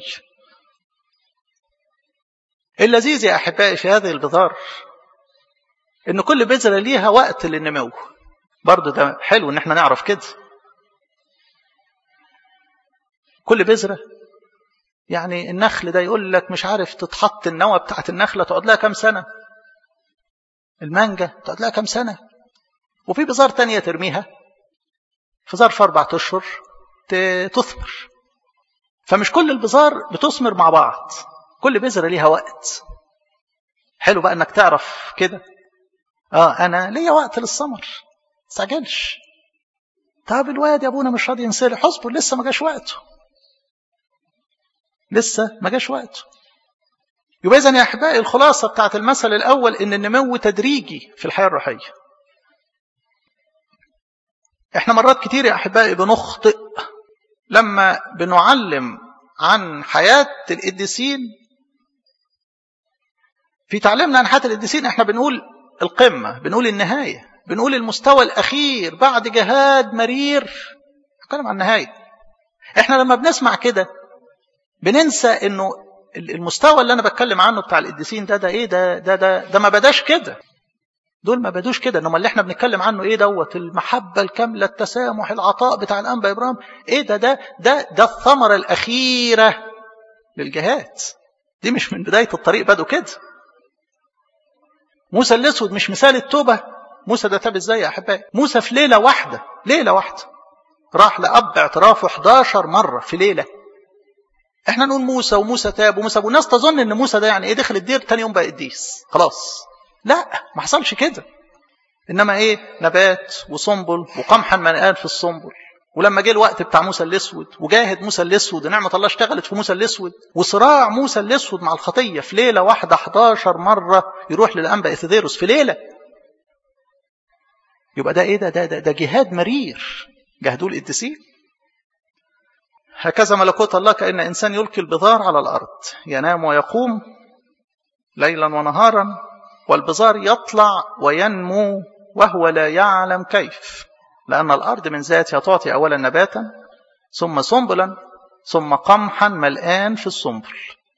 اللذيذ يا احبائي في هذه البذار ان كل بذره ليها وقت للنمو برضه ده حلو ان احنا نعرف كده كل بذره يعني النخل ده يقول لك مش عارف تتحط النوى بتاعت النخله تقعد لها كام سنه المانجا تقعد لها كام سنه وفي بذار تانية ترميها في ظرف أربعة أشهر تثمر فمش كل البذار بتثمر مع بعض كل بذرة ليها وقت حلو بقى انك تعرف كده اه انا ليا وقت للثمر تستعجلش طب الواد يا ابونا مش راضي ينصلح اصبر لسه ما جاش وقته لسه ما جاش وقته يبقى اذا يا احبائي الخلاصه بتاعت المثل الاول ان النمو تدريجي في الحياه الروحيه احنا مرات كتير يا احبائي بنخطئ لما بنعلم عن حياه القديسين في تعليمنا عن حياه القديسين احنا بنقول القمه بنقول النهايه بنقول المستوى الاخير بعد جهاد مرير نتكلم عن النهايه احنا لما بنسمع كده بننسى انه المستوى اللي انا بتكلم عنه بتاع القديسين ده ده ايه ده ده ده, ده ما بداش كده دول ما بدوش كده انما اللي احنا بنتكلم عنه ايه دوت المحبه الكامله التسامح العطاء بتاع الانبا ابراهيم ايه ده ده ده ده الثمره الاخيره للجهاد دي مش من بدايه الطريق بدوا كده موسى الاسود مش مثال التوبه موسى ده تاب ازاي يا احبائي موسى في ليله واحده ليله واحده راح لاب اعترافه 11 مره في ليله احنا نقول موسى وموسى تاب وموسى والناس تظن ان موسى ده يعني ايه دخل الدير تاني يوم بقى قديس خلاص لا ما حصلش كده انما ايه نبات وسنبل وقمحا منقال في السنبل ولما جه الوقت بتاع موسى الاسود وجاهد موسى الاسود ونعمه الله اشتغلت في موسى الاسود وصراع موسى الاسود مع الخطيه في ليله واحده 11 مره يروح للانبا اثيديروس في ليله يبقى ده ايه ده ده ده, ده جهاد مرير جهدوه القديسين هكذا ملكوت الله كأن إنسان يلقي البذار على الأرض ينام ويقوم ليلا ونهارا والبذار يطلع وينمو وهو لا يعلم كيف لأن الأرض من ذاتها تعطي أولا نباتا ثم سنبلا ثم قمحا ملآن في السنبل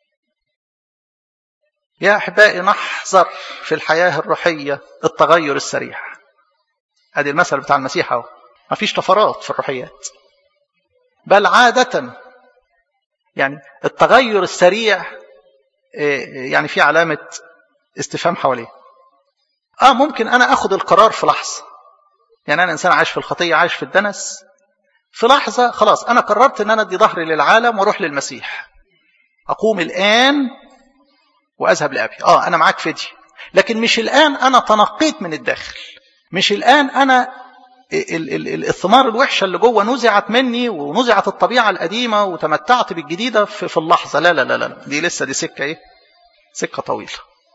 يا أحبائي نحذر في الحياة الروحية التغير السريع هذه المثل بتاع المسيح اهو ما فيش طفرات في الروحيات بل عادة يعني التغير السريع يعني في علامة استفهام حواليه اه ممكن انا اخد القرار في لحظة يعني انا انسان عايش في الخطية عايش في الدنس في لحظة خلاص انا قررت ان انا ادي ظهري للعالم واروح للمسيح اقوم الان واذهب لابي اه انا معاك فدي لكن مش الان انا تنقيت من الداخل مش الان انا الثمار الوحشة اللي جوه نزعت مني ونزعت الطبيعة القديمة وتمتعت بالجديدة في اللحظة لا لا لا لا دي لسه دي سكة ايه سكة طويلة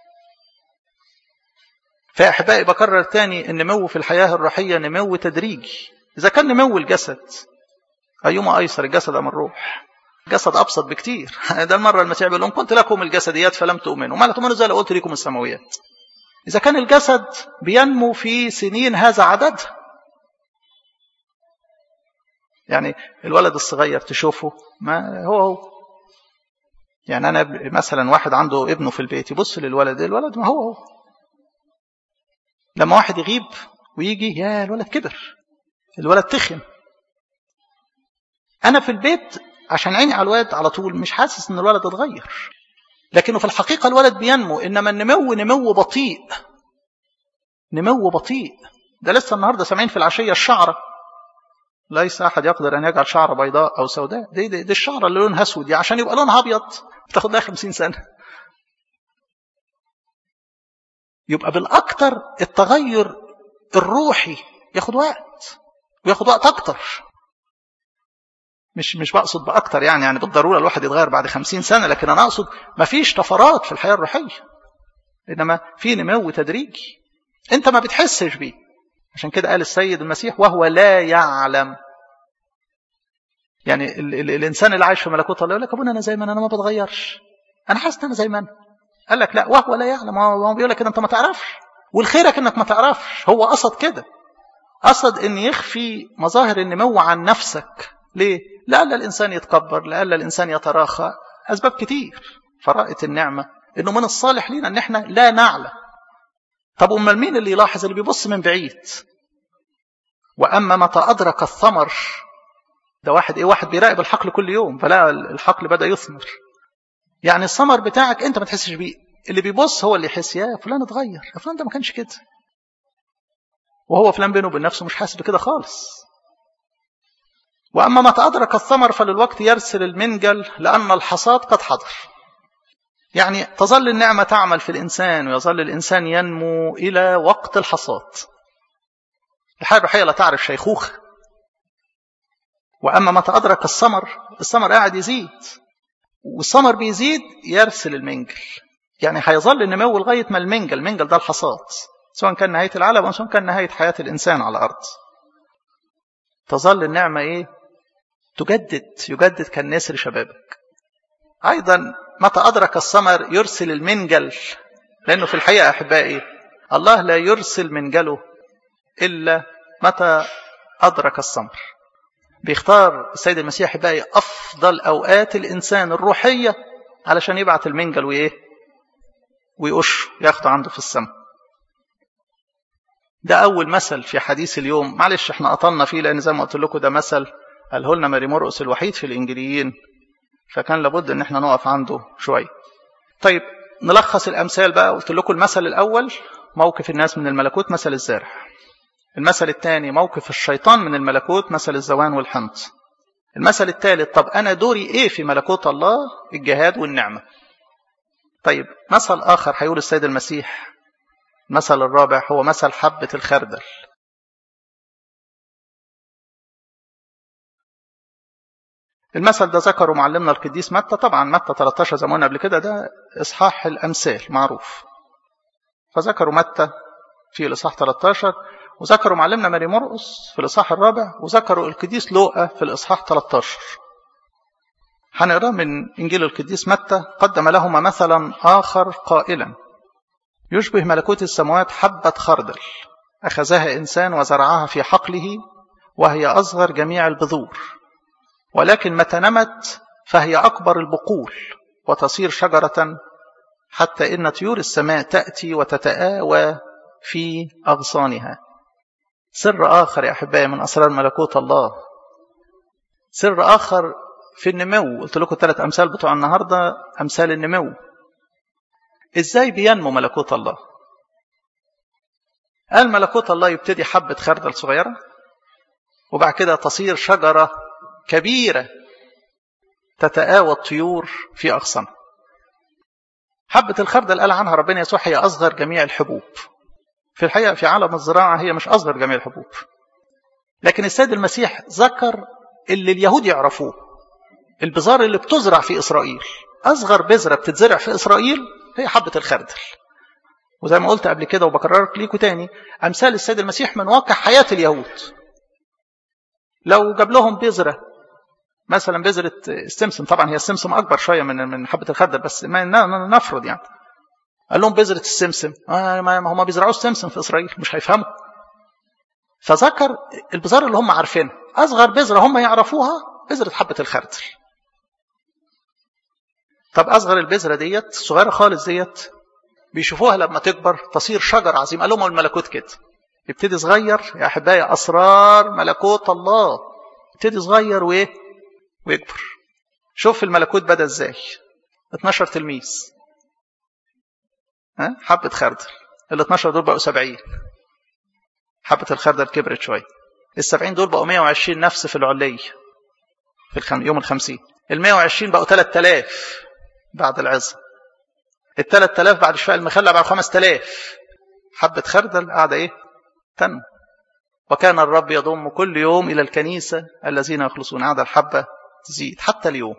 فأحبائي بكرر تاني النمو في الحياة الروحية نمو تدريجي إذا كان نمو الجسد أيما أيسر الجسد أم الروح الجسد أبسط بكتير ده المرة المسيح بيقول لهم قلت لكم الجسديات فلم تؤمنوا ما لا تؤمنوا زي قلت لكم السماويات إذا كان الجسد بينمو في سنين هذا عددها يعني الولد الصغير تشوفه ما هو هو يعني أنا مثلا واحد عنده ابنه في البيت يبص للولد الولد ما هو هو لما واحد يغيب ويجي يا الولد كبر الولد تخن أنا في البيت عشان عيني على الولد على طول مش حاسس إن الولد اتغير لكنه في الحقيقة الولد بينمو إنما النمو نمو بطيء نمو بطيء ده لسه النهاردة سامعين في العشية الشعرة ليس أحد يقدر أن يجعل شعر بيضاء أو سوداء دي, دي, دي الشعرة اللي لونها أسود دي عشان يبقى لونها أبيض تاخد لها 50 سنة يبقى بالأكثر التغير الروحي ياخد وقت وياخد وقت أكتر مش مش بقصد بأكتر يعني يعني بالضرورة الواحد يتغير بعد خمسين سنة لكن أنا أقصد ما فيش طفرات في الحياة الروحية إنما في نمو تدريجي أنت ما بتحسش بيه عشان كده قال السيد المسيح وهو لا يعلم يعني ال ال الإنسان اللي عايش في ملكوت الله يقول لك أبونا أنا زي ما أنا, أنا ما بتغيرش أنا حاسس أنا زي ما أنا قال لك لا وهو لا يعلم هو بيقول لك أنت ما تعرفش والخيرك أنك ما تعرفش هو قصد كده قصد أن يخفي مظاهر النمو عن نفسك ليه؟ لألا الإنسان يتكبر لألا الإنسان يتراخى أسباب كتير فرائة النعمة إنه من الصالح لينا إن إحنا لا نعلم طب أمال مين اللي يلاحظ اللي بيبص من بعيد وأما متى أدرك الثمر ده واحد إيه واحد بيراقب الحقل كل يوم فلا الحقل بدأ يثمر يعني الثمر بتاعك أنت ما تحسش بيه اللي بيبص هو اللي يحس يا فلان اتغير يا فلان ده ما كانش كده وهو فلان بينه وبين نفسه مش حاسس بكده خالص وأما متى أدرك الثمر فللوقت يرسل المنجل لأن الحصاد قد حضر يعني تظل النعمة تعمل في الإنسان ويظل الإنسان ينمو إلى وقت الحصاد الحياة الروحية لا تعرف شيخوخة وأما متى أدرك الثمر الثمر قاعد يزيد والثمر بيزيد يرسل المنجل يعني هيظل النمو لغاية ما المنجل المنجل ده الحصاد سواء كان نهاية العالم أو سواء كان نهاية حياة الإنسان على الأرض تظل النعمة إيه تجدد يجدد كالنسر شبابك أيضا متى أدرك الثمر يرسل المنجل لأنه في الحقيقة أحبائي الله لا يرسل منجله إلا متى أدرك الثمر بيختار السيد المسيح أحبائي أفضل أوقات الإنسان الروحية علشان يبعت المنجل وإيه ويقش ياخده عنده في السماء ده أول مثل في حديث اليوم معلش احنا قطلنا فيه لأن زي ما قلت لكم ده مثل قاله لنا ماري مرقس الوحيد في الإنجليين فكان لابد ان احنا نقف عنده شوية طيب نلخص الأمثال بقى قلت لكم المثل الأول موقف الناس من الملكوت مثل الزارع المثل الثاني موقف الشيطان من الملكوت مثل الزوان والحنط المثل الثالث طب أنا دوري إيه في ملكوت الله الجهاد والنعمة طيب مثل آخر هيقول السيد المسيح المثل الرابع هو مثل حبة الخردل المثل ده ذكره معلمنا القديس متى طبعا متى 13 زي ما قلنا قبل كده ده اصحاح الامثال معروف فذكروا متى في الاصحاح 13 وذكروا معلمنا ماري مرقس في الاصحاح الرابع وذكروا القديس لوقا في الاصحاح 13 هنقرا من انجيل القديس متى قدم لهما مثلا اخر قائلا يشبه ملكوت السماوات حبه خردل اخذها انسان وزرعها في حقله وهي اصغر جميع البذور ولكن متى نمت فهي أكبر البقول وتصير شجرة حتى إن طيور السماء تأتي وتتآوى في أغصانها سر آخر يا أحبائي من أسرار ملكوت الله سر آخر في النمو قلت لكم ثلاث أمثال بتوع النهاردة أمثال النمو إزاي بينمو ملكوت الله قال ملكوت الله يبتدي حبة خردل صغيرة وبعد كده تصير شجرة كبيرة تتآوى الطيور في أغصانها حبة الخردل قال عنها ربنا يسوع هي أصغر جميع الحبوب في الحقيقة في عالم الزراعة هي مش أصغر جميع الحبوب لكن السيد المسيح ذكر اللي اليهود يعرفوه البذار اللي بتزرع في إسرائيل أصغر بذرة بتتزرع في إسرائيل هي حبة الخردل وزي ما قلت قبل كده وبكرر ليكم تاني أمثال السيد المسيح من واقع حياة اليهود لو جاب لهم بذرة مثلا بذرة السمسم طبعا هي السمسم أكبر شوية من من حبة الخردل بس ما نفرض يعني قال لهم بذرة السمسم آه ما هم بيزرعوا السمسم في إسرائيل مش هيفهموا فذكر البذار اللي هم عارفينها أصغر بذرة هم يعرفوها بذرة حبة الخردل طب أصغر البذرة ديت صغيرة خالص ديت بيشوفوها لما تكبر تصير شجر عظيم قال لهم الملكوت كده يبتدي صغير يا أحبائي أسرار ملكوت الله يبتدي صغير وإيه ويكبر شوف الملكوت بدأ إزاي 12 تلميذ ها حبة خردل ال 12 دول بقوا 70 حبة الخردل كبرت شوية ال 70 دول بقوا 120 نفس في العلية في الخم... يوم الخمسين ال 120 بقوا 3000 بعد العظة ال 3000 بعد شوية المخلع بقوا 5000 حبة خردل قاعدة إيه تنمو وكان الرب يضم كل يوم إلى الكنيسة الذين يخلصون قاعدة الحبة تزيد حتى اليوم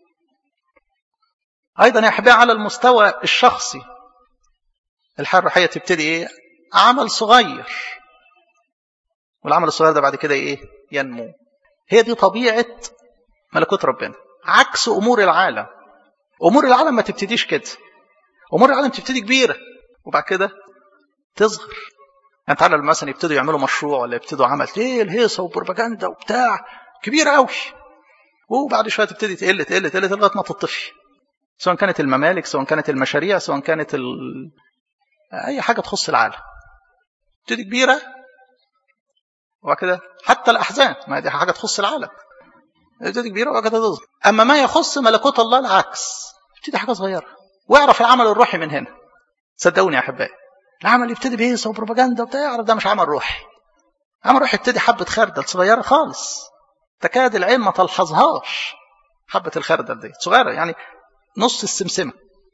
أيضا يا أحبائي على المستوى الشخصي الحياة الروحية تبتدي إيه عمل صغير والعمل الصغير ده بعد كده إيه ينمو هي دي طبيعة ملكوت ربنا عكس أمور العالم أمور العالم ما تبتديش كده أمور العالم تبتدي كبيرة وبعد كده تصغر يعني تعالى مثلا يبتدوا يعملوا مشروع ولا يبتدوا عمل ايه الهيصه وبروباجندا وبتاع كبيره قوي وبعد شويه تبتدي تقل تقل تقل لغايه ما تطفي سواء كانت الممالك سواء كانت المشاريع سواء كانت ال... اي حاجه تخص العالم تبتدي كبيره وبعد كده حتى الاحزان ما دي حاجه تخص العالم تبتدي كبيره وبعد كده تصغر اما ما يخص ملكوت الله العكس تبتدي حاجه صغيره واعرف العمل الروحي من هنا صدقوني يا احبائي العمل يبتدي بهيصه وبروباجندا وبتاع يعرف ده مش عمل روحي عمل روحي يبتدي حبه خردل صغيره خالص تكاد العين ما تلحظهاش حبه الخردل دي صغيره يعني نص السمسمه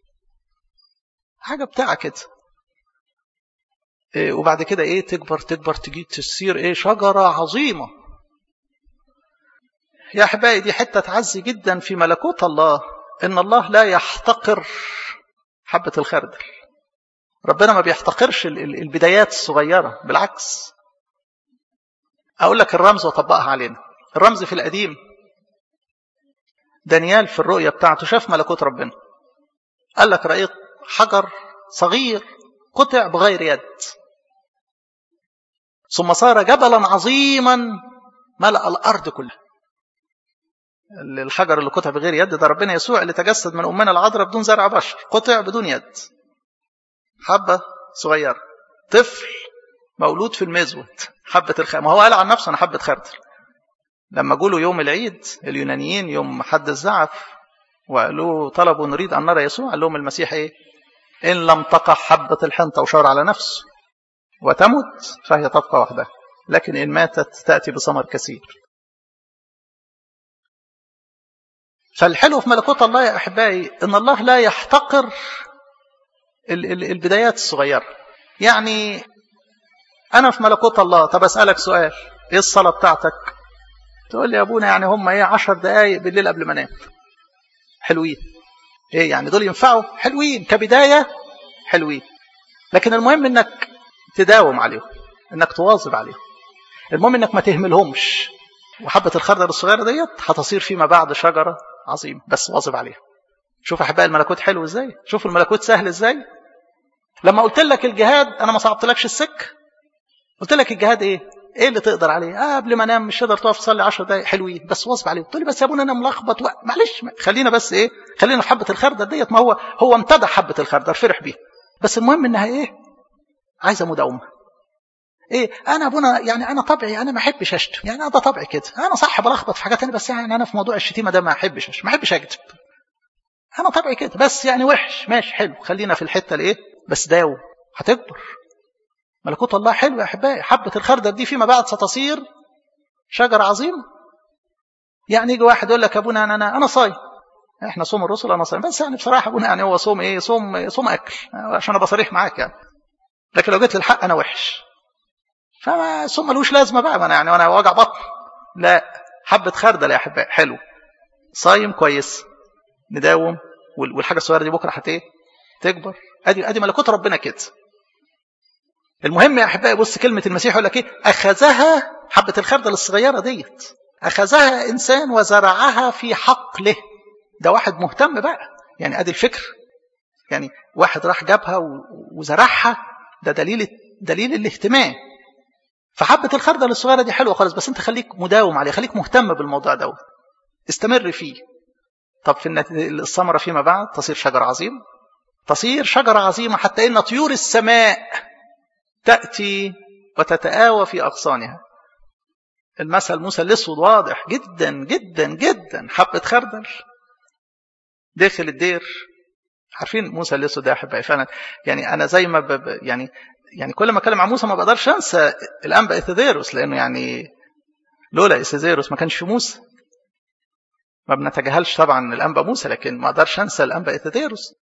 حاجه بتاع كده إيه وبعد كده ايه تكبر تكبر تجي تصير ايه شجره عظيمه يا احبائي دي حته تعزي جدا في ملكوت الله ان الله لا يحتقر حبه الخردل ربنا ما بيحتقرش البدايات الصغيرة بالعكس أقول لك الرمز وطبقها علينا الرمز في القديم دانيال في الرؤية بتاعته شاف ملكوت ربنا قال لك رأيت حجر صغير قطع بغير يد ثم صار جبلا عظيما ملأ الأرض كلها الحجر اللي قطع بغير يد ده ربنا يسوع اللي تجسد من أمنا العذراء بدون زرع بشر قطع بدون يد حبة صغيرة طفل مولود في المزود حبة الخردل ما هو قال عن نفسه أنا حبة خردل لما جوا يوم العيد اليونانيين يوم حد الزعف وقالوا طلبوا نريد أن نرى يسوع قال لهم المسيح إيه إن لم تقع حبة الحنطة وشاور على نفسه وتمت فهي تبقى وحدها لكن إن ماتت تأتي بثمر كثير فالحلو في ملكوت الله يا أحبائي إن الله لا يحتقر البدايات الصغيرة يعني أنا في ملكوت الله طب أسألك سؤال إيه الصلاة بتاعتك تقول لي يا أبونا يعني هم إيه عشر دقايق بالليل قبل ما أنام حلوين إيه يعني دول ينفعوا حلوين كبداية حلوين لكن المهم إنك تداوم عليهم إنك تواظب عليهم المهم إنك ما تهملهمش وحبة الخردل الصغيرة ديت هتصير فيما بعد شجرة عظيمة بس واظب عليها شوف احبائي الملكوت حلو ازاي شوف الملكوت سهل ازاي لما قلت لك الجهاد انا ما صعبتلكش السك قلت لك الجهاد ايه ايه اللي تقدر عليه آه قبل ما انام مش تقدر تقف تصلي 10 دقايق حلوين بس واظب عليه قلت لي بس يا ابونا انا ملخبط و... معلش خلينا بس ايه خلينا في حبه الخردل ديت ما هو هو امتدح حبه الخردل فرح بيها بس المهم انها ايه عايزه مداومه ايه انا ابونا يعني انا طبعي انا ما احبش اشتم يعني انا ده طبعي كده انا صح بلخبط في حاجات ثانيه بس يعني انا في موضوع الشتيمه ده ما احبش اشتم ما احبش اكذب انا طبعي كده بس يعني وحش ماشي حلو خلينا في الحته الايه بس داوم هتكبر ملكوت الله حلو يا احبائي حبه الخردل دي فيما بعد ستصير شجره عظيمه يعني يجي واحد يقول لك ابونا انا انا, أنا صايم احنا صوم الرسل انا صايم بس يعني بصراحه ابونا يعني هو صوم ايه صوم صوم اكل عشان ابقى صريح معاك يعني لكن لو جيت للحق انا وحش فما صوم ملوش لازمه بقى ما انا يعني وانا وجع بطن لا حبه خردل يا احبائي حلو صايم كويس نداوم والحاجه الصغيره دي بكره هت ايه تكبر ادي ادي ملكوت ربنا كده المهم يا احبائي بص كلمه المسيح يقول لك ايه اخذها حبه الخردل الصغيره ديت أخذها إنسان وزرعها في حقله ده واحد مهتم بقى يعني أدي الفكر يعني واحد راح جابها وزرعها ده دليل دليل الاهتمام فحبة الخردل الصغيرة دي حلوة خالص بس انت خليك مداوم عليه خليك مهتم بالموضوع دوت استمر فيه طب في الثمرة فيما بعد تصير شجرة عظيمة تصير شجرة عظيمة حتى إن طيور السماء تأتي وتتآوى في أغصانها المثل موسى الأسود واضح جدا جدا جدا حبة خردل داخل الدير عارفين موسى الأسود ده أحبائي فعلا يعني أنا زي ما ب... يعني يعني كل ما أتكلم عن موسى ما بقدرش أنسى الأنبا إثيديروس لأنه يعني لولا إثيديروس ما كانش في موسى ما بنتجاهلش طبعا الأنبا موسى لكن ما أقدرش أنسى الأنبا إثيديروس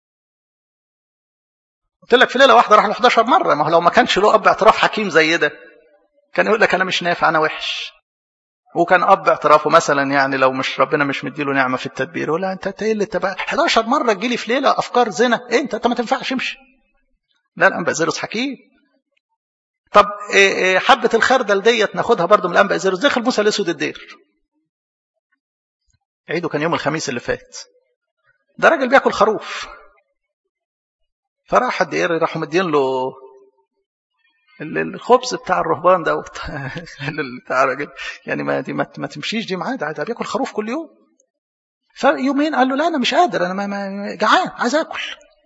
قلت لك في ليله واحده راح له 11 مره ما هو لو ما كانش له اب اعتراف حكيم زي ده كان يقول لك انا مش نافع انا وحش وكان اب اعترافه مثلا يعني لو مش ربنا مش مديله نعمه في التدبير يقول انت ايه اللي تبقى 11 مره تجي لي في ليله افكار زنا إيه انت انت ما تنفعش امشي لا الانبا زيروس حكيم طب إيه إيه حبه الخردل ديت ناخدها برضو من الانبا زيروس دخل موسى الاسود الدير عيده كان يوم الخميس اللي فات ده راجل بياكل خروف فراح الدير راحوا مدين له الخبز بتاع الرهبان ده بتاع الراجل يعني ما دي ما, ما تمشيش دي معاه ده بياكل خروف كل يوم فيومين قال له لا انا مش قادر انا ما ما جعان عايز اكل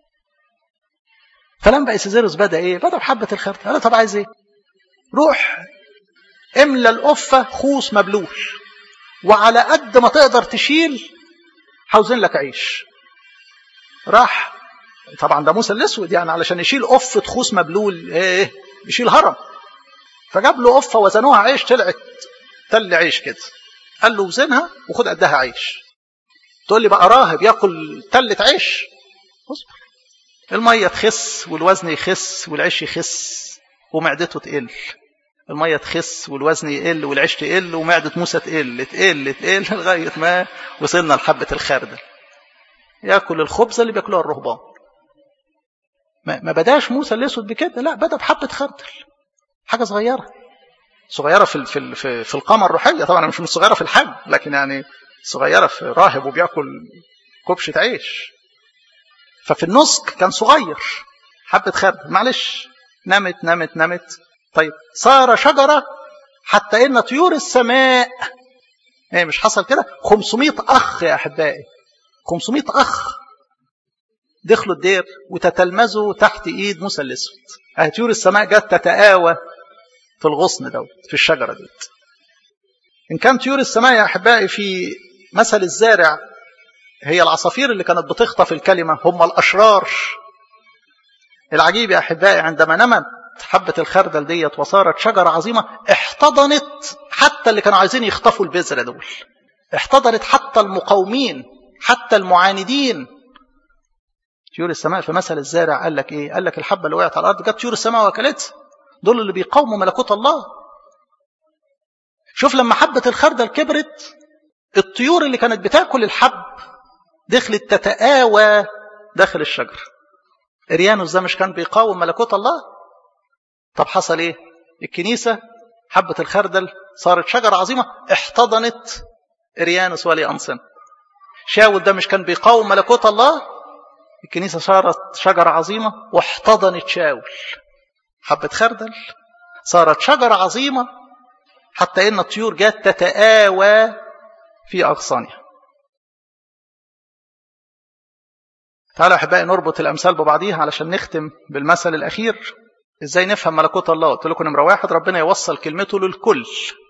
فلما بقى سيزيروس بدا ايه بدا بحبه الخردل قال له طب عايز ايه روح املى القفه خوص مبلول وعلى قد ما تقدر تشيل حوزين لك عيش راح طبعا ده موسى الاسود يعني علشان يشيل قفه خوص مبلول ايه يشيل هرم فجاب له قفه وزنوها عيش طلعت تل عيش كده قال له وزنها وخد قدها عيش تقول لي بقى راهب ياكل تله عيش اصبر الميه تخس والوزن يخس والعيش يخس ومعدته تقل الميه تخس والوزن يقل والعيش تقل ومعده موسى تقل تقل تقل لغايه ما وصلنا لحبه الخردل ياكل الخبز اللي بياكلوها الرهبان ما بداش موسى الاسود بكده لا بدا بحبه خردل حاجه صغيره صغيره في في في, في القامه الروحيه طبعا مش مش صغيره في الحجم لكن يعني صغيره في راهب وبياكل كبشه عيش ففي النسك كان صغير حبه خردل معلش نمت نمت نمت طيب صار شجره حتى ان طيور السماء ايه مش حصل كده 500 اخ يا احبائي 500 اخ دخلوا الدير وتتلمذوا تحت ايد موسى الاسود اهي طيور السماء جت تتآوى في الغصن دوت في الشجره ديت ان كان طيور السماء يا احبائي في مثل الزارع هي العصافير اللي كانت بتخطف الكلمه هم الاشرار العجيب يا احبائي عندما نمت حبه الخردل ديت وصارت شجره عظيمه احتضنت حتى اللي كانوا عايزين يخطفوا البذره دول احتضنت حتى المقاومين حتى المعاندين طيور السماء في مثل الزارع قال لك ايه قال لك الحبه اللي وقعت على الارض جت طيور السماء واكلتها دول اللي بيقاوموا ملكوت الله شوف لما حبه الخردل كبرت الطيور اللي كانت بتاكل الحب دخلت تتآوى داخل الشجر اريانوس ده مش كان بيقاوم ملكوت الله طب حصل ايه الكنيسه حبه الخردل صارت شجره عظيمه احتضنت اريانوس ولي انصن شاول ده مش كان بيقاوم ملكوت الله الكنيسة صارت شجرة عظيمة واحتضنت شاول حبة خردل صارت شجرة عظيمة حتى إن الطيور جات تتآوى في أغصانها تعالوا أحبائي نربط الأمثال ببعضيها علشان نختم بالمثل الأخير إزاي نفهم ملكوت الله قلت لكم نمرة واحد ربنا يوصل كلمته للكل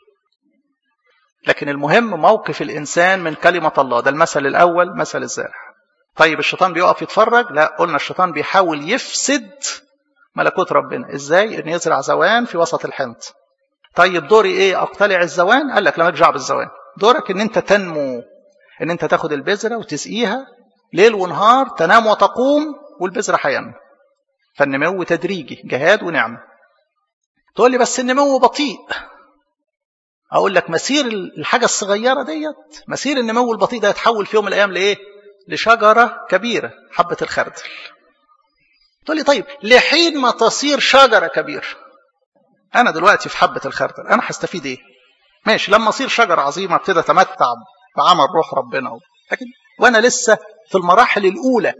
لكن المهم موقف الإنسان من كلمة الله ده المثل الأول مثل الزارع طيب الشيطان بيقف يتفرج لا قلنا الشيطان بيحاول يفسد ملكوت ربنا ازاي ان يزرع زوان في وسط الحنط طيب دوري ايه اقتلع الزوان قال لك لا مالكش بالزوان دورك ان انت تنمو ان انت تاخد البذره وتسقيها ليل ونهار تنام وتقوم والبذره هينمو فالنمو تدريجي جهاد ونعمه تقول لي بس النمو بطيء اقول لك مسير الحاجه الصغيره ديت مسير النمو البطيء ده يتحول في يوم من الايام لايه لشجرة كبيرة حبة الخردل تقول لي طيب لحين ما تصير شجرة كبيرة أنا دلوقتي في حبة الخردل أنا هستفيد إيه ماشي لما اصير شجره عظيمه ابتدي اتمتع بعمل روح ربنا لكن وانا لسه في المراحل الاولى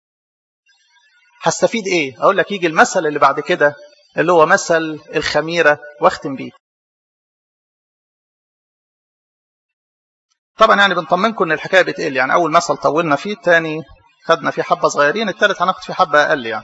هستفيد ايه اقول لك يجي المثل اللي بعد كده اللي هو مثل الخميره واختم بيه طبعا يعني بنطمنكم ان الحكايه بتقل يعني اول مثل طولنا فيه الثاني خدنا فيه حبه صغيرين الثالث هناخد فيه حبه اقل يعني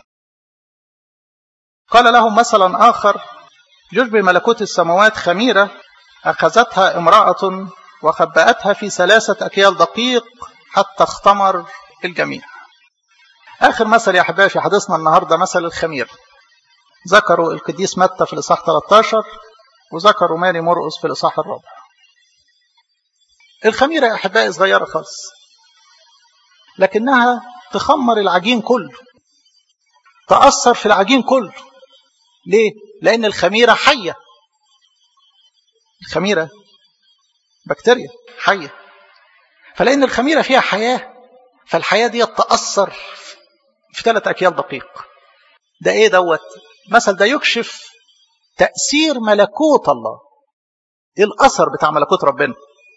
قال لهم مثلا اخر يشبه ملكوت السماوات خميره اخذتها امراه وخبأتها في ثلاثه اكيال دقيق حتى اختمر الجميع اخر مثل يا احبائي في حديثنا النهارده مثل الخميره ذكروا القديس متى في الاصحاح 13 وذكروا ماري مرقس في الاصحاح الرابع الخميرة يا أحبائي صغيرة خالص لكنها تخمر العجين كله تأثر في العجين كله ليه؟ لأن الخميرة حية الخميرة بكتيريا حية فلأن الخميرة فيها حياة فالحياة دي تأثر في ثلاث أكيال دقيق ده إيه دوت مثل ده يكشف تأثير ملكوت الله إيه الأثر بتاع ملكوت ربنا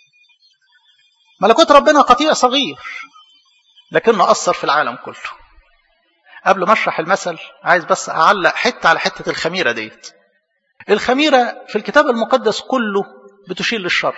ملكوت ربنا قطيع صغير لكنه أثر في العالم كله قبل ما اشرح المثل عايز بس أعلق حتة على حتة الخميرة ديت الخميرة في الكتاب المقدس كله بتشير للشر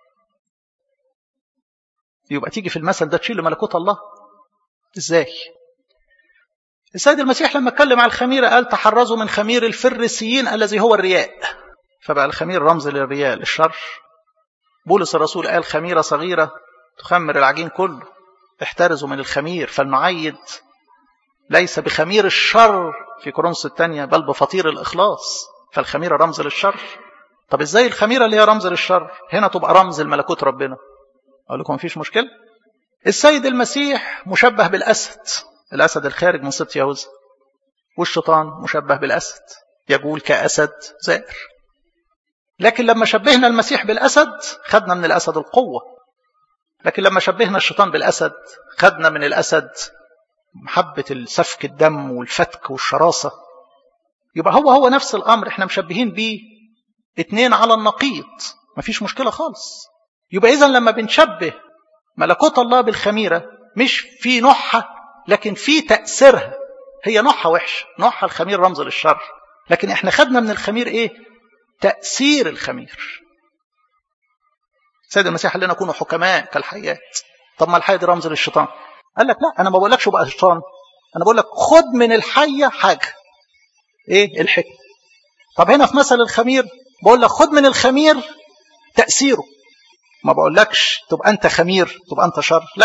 يبقى تيجي في المثل ده تشير لملكوت الله ازاي السيد المسيح لما اتكلم على الخميرة قال تحرزوا من خمير الفريسيين الذي هو الرياء فبقى الخمير رمز للرياء للشر بولس الرسول قال خميرة صغيرة تخمر العجين كله احترزوا من الخمير فلنعيد ليس بخمير الشر في كورنثوس الثانية بل بفطير الإخلاص فالخميرة رمز للشر طب ازاي الخميرة اللي هي رمز للشر هنا تبقى رمز الملكوت ربنا أقول لكم مفيش مشكلة السيد المسيح مشبه بالأسد الأسد الخارج من سبط يهوذا والشيطان مشبه بالأسد يقول كأسد زائر لكن لما شبهنا المسيح بالأسد خدنا من الأسد القوة لكن لما شبهنا الشيطان بالأسد خدنا من الأسد محبة السفك الدم والفتك والشراسة يبقى هو هو نفس الأمر احنا مشبهين بيه اتنين على النقيض مفيش مشكلة خالص يبقى إذا لما بنشبه ملكوت الله بالخميرة مش في نوعها لكن في تأثيرها هي نوعها وحش نوعها الخمير رمز للشر لكن احنا خدنا من الخمير ايه تأثير الخمير سيد المسيح قال لنا كونوا حكماء كالحيات طب ما الحية دي رمز للشيطان قال لك لا انا ما بقولكش بقى شيطان انا بقول لك خد من الحية حاجة ايه الحكمة طب هنا في مثل الخمير بقول لك خد من الخمير تأثيره ما بقولكش تبقى انت خمير تبقى انت شر لا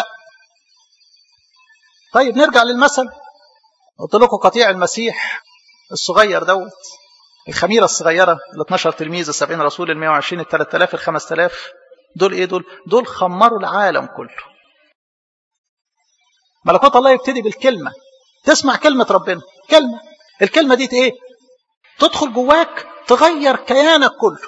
طيب نرجع للمثل قلت لكم قطيع المسيح الصغير دوت الخميرة الصغيرة ال 12 تلميذ ال 70 رسول ال 120 ال 3000 ال 5000 دول ايه دول؟ دول خمروا العالم كله. ملكوت الله يبتدي بالكلمة تسمع كلمة ربنا كلمة الكلمة دي ايه؟ تدخل جواك تغير كيانك كله.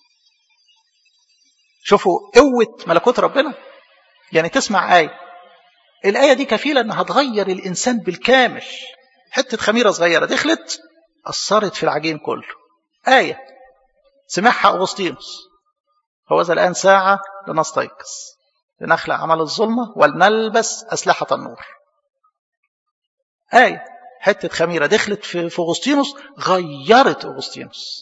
شوفوا قوة ملكوت ربنا يعني تسمع آية الآية دي كفيلة إنها تغير الإنسان بالكامل حتة خميرة صغيرة دخلت أثرت في العجين كله آية سمعها أغسطينوس هو ذا الآن ساعة لنستيقظ لنخلع عمل الظلمة ولنلبس أسلحة النور آية حتة خميرة دخلت في أغسطينوس غيرت أغسطينوس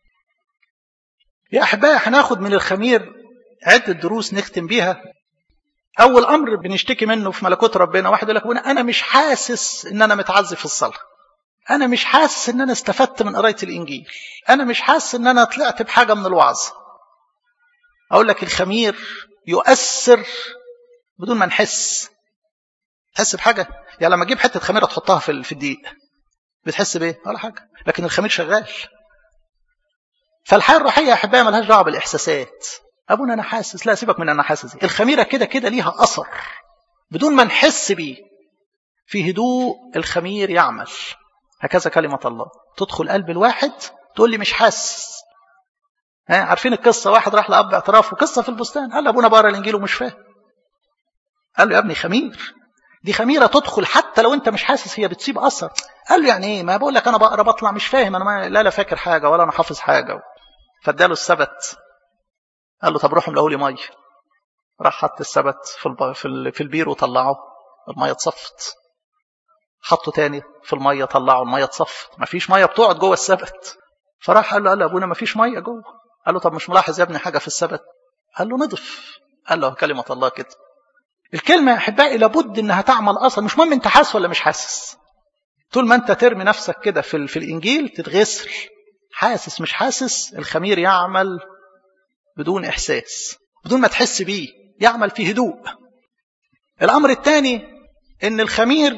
يا أحبائي هناخد من الخمير عدة دروس نختم بيها أول أمر بنشتكي منه في ملكوت ربنا واحد يقول لك أنا مش حاسس إن أنا متعذب في الصلاة أنا مش حاسس إن أنا استفدت من قراية الإنجيل أنا مش حاسس إن أنا طلعت بحاجة من الوعظ أقول لك الخمير يؤثر بدون ما نحس تحس بحاجة يعني لما تجيب حتة خميرة تحطها في في الدقيق بتحس بإيه؟ ولا حاجة لكن الخمير شغال فالحياة الروحية يا أحبائي ملهاش دعوة بالإحساسات أبونا أنا حاسس لا سيبك من أنا حاسس الخميرة كده كده ليها أثر بدون ما نحس بيه في هدوء الخمير يعمل هكذا كلمة الله تدخل قلب الواحد تقول لي مش حاسس ها عارفين القصة واحد راح لأب اعتراف وقصة في البستان قال أبونا بقرا الإنجيل ومش فاهم قال له يا ابني خمير دي خميرة تدخل حتى لو أنت مش حاسس هي بتسيب أثر قال له يعني إيه ما بقول لك أنا بقرا بطلع مش فاهم أنا ما لا لا فاكر حاجة ولا أنا حافظ حاجة فاداله السبت قال له طب روحوا ملاقوا لي ميه راح حط السبت في الب... في, ال... في البير وطلعه الميه اتصفت حطه تاني في الميه طلعه الميه اتصفت مفيش ميه بتقعد جوه السبت فراح قال له قال له ابونا مفيش ميه جوه قال له طب مش ملاحظ يا ابني حاجه في السبت قال له نضف قال له كلمه الله كده الكلمه يا احبائي لابد انها تعمل اصلا مش مهم انت حاسس ولا مش حاسس طول ما انت ترمي نفسك كده في, في الانجيل تتغسل حاسس مش حاسس الخمير يعمل بدون احساس بدون ما تحس بيه يعمل في هدوء الامر الثاني ان الخمير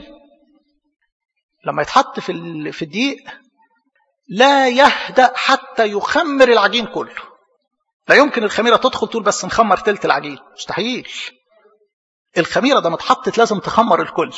لما يتحط في في الدقيق لا يهدأ حتى يخمر العجين كله لا يمكن الخميرة تدخل تقول بس نخمر تلت العجين مستحيل الخميرة ده متحطت لازم تخمر الكل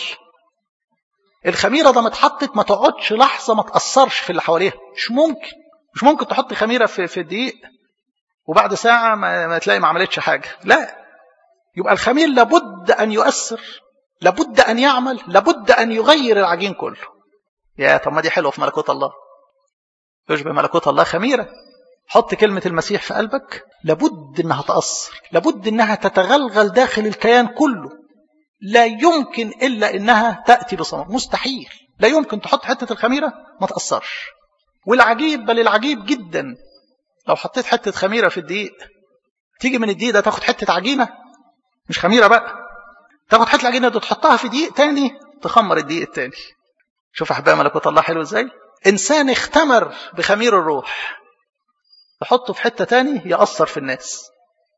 الخميرة ده متحطت ما تقعدش لحظة ما تأثرش في اللي حواليها مش ممكن مش ممكن تحط خميرة في, في الدقيق وبعد ساعة ما, ما تلاقي ما عملتش حاجة لا يبقى الخمير لابد أن يؤثر لابد أن يعمل لابد أن يغير العجين كله يا طب ما دي حلوة في ملكوت الله يشبه ملكوت الله خميرة حط كلمة المسيح في قلبك لابد انها تأثر لابد انها تتغلغل داخل الكيان كله لا يمكن إلا انها تأتي بثمر مستحيل لا يمكن تحط حتة الخميرة ما تأثرش والعجيب بل العجيب جدا لو حطيت حتة خميرة في الدقيق تيجي من الدقيق ده تاخد حتة عجينة مش خميرة بقى تاخد حتة العجينة دي تحطها في دقيق تاني تخمر الدقيق التاني شوف أحبائي ملكوت الله حلو ازاي إنسان اختمر بخمير الروح تحطه في حتة تاني يأثر في الناس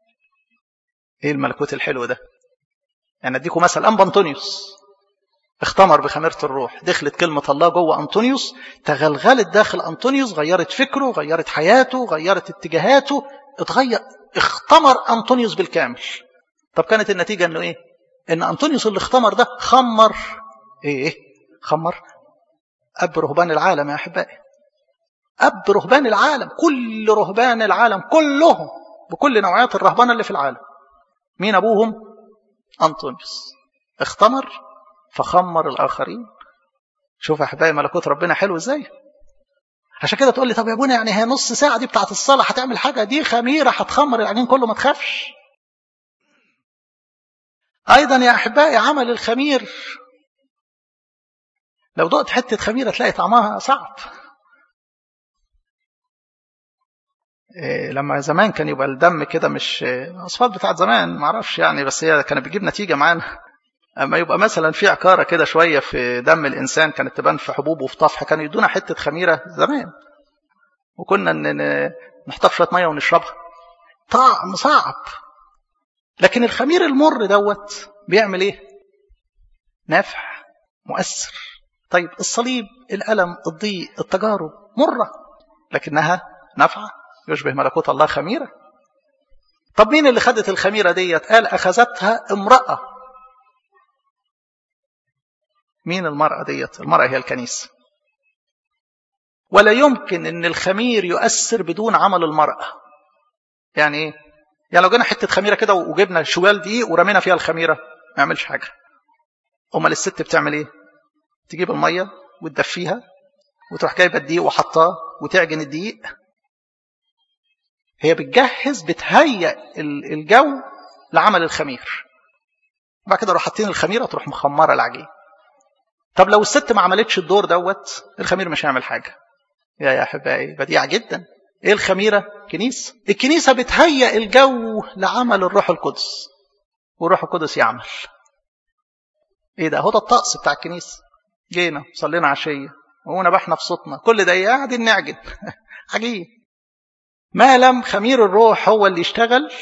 ايه الملكوت الحلو ده يعني اديكم مثل انبا انطونيوس اختمر بخميرة الروح دخلت كلمة الله جوه أنطونيوس تغلغلت داخل أنطونيوس غيرت فكره غيرت حياته غيرت اتجاهاته اتغير اختمر أنطونيوس بالكامل طب كانت النتيجة انه ايه ان أنطونيوس اللي اختمر ده خمر ايه ايه خمر أب رهبان العالم يا أحبائي أب رهبان العالم كل رهبان العالم كلهم بكل نوعيات الرهبان اللي في العالم مين أبوهم أنطونيوس اختمر فخمر الآخرين شوف يا أحبائي ملكوت ربنا حلو إزاي عشان كده تقول لي طب يا ابونا يعني هي نص ساعة دي بتاعت الصلاة هتعمل حاجة دي خميرة هتخمر العجين كله ما تخافش أيضا يا أحبائي عمل الخمير لو دقت حتة خميرة تلاقي طعمها صعب إيه لما زمان كان يبقى الدم كده مش اصفاد بتاعت زمان معرفش يعني بس هي كانت بتجيب نتيجه معانا اما يبقى مثلا في عكاره كده شويه في دم الانسان كانت تبان في حبوب وفي طفح كانوا يدونا حته خميره زمان وكنا نحطها في شويه ميه ونشربها طعم صعب لكن الخمير المر دوت بيعمل ايه نافع مؤثر طيب الصليب الالم الضيق التجارب مره لكنها نافعه يشبه ملكوت الله خميرة طب مين اللي خدت الخميرة ديت قال أخذتها امرأة مين المرأة ديت المرأة هي الكنيسة ولا يمكن ان الخمير يؤثر بدون عمل المرأة يعني ايه يعني لو جينا حتة خميرة كده وجبنا شوال دقيق ورمينا فيها الخميرة ما يعملش حاجة امال الست بتعمل ايه تجيب المية وتدفيها وتروح جايبه الدقيق وحطاه وتعجن الدقيق هي بتجهز بتهيئ الجو لعمل الخمير وبعد كده يروح حاطين الخميره تروح مخمره العجين طب لو الست ما عملتش الدور دوت الخمير مش هيعمل حاجه يا يا احبائي بديع جدا ايه الخميره كنيسه الكنيسه بتهيئ الجو لعمل الروح القدس والروح القدس يعمل ايه ده هو ده الطقس بتاع الكنيسه جينا صلينا عشيه ونبحنا في صوتنا كل ده قاعدين نعجن عجين ما لم خمير الروح هو اللي يشتغل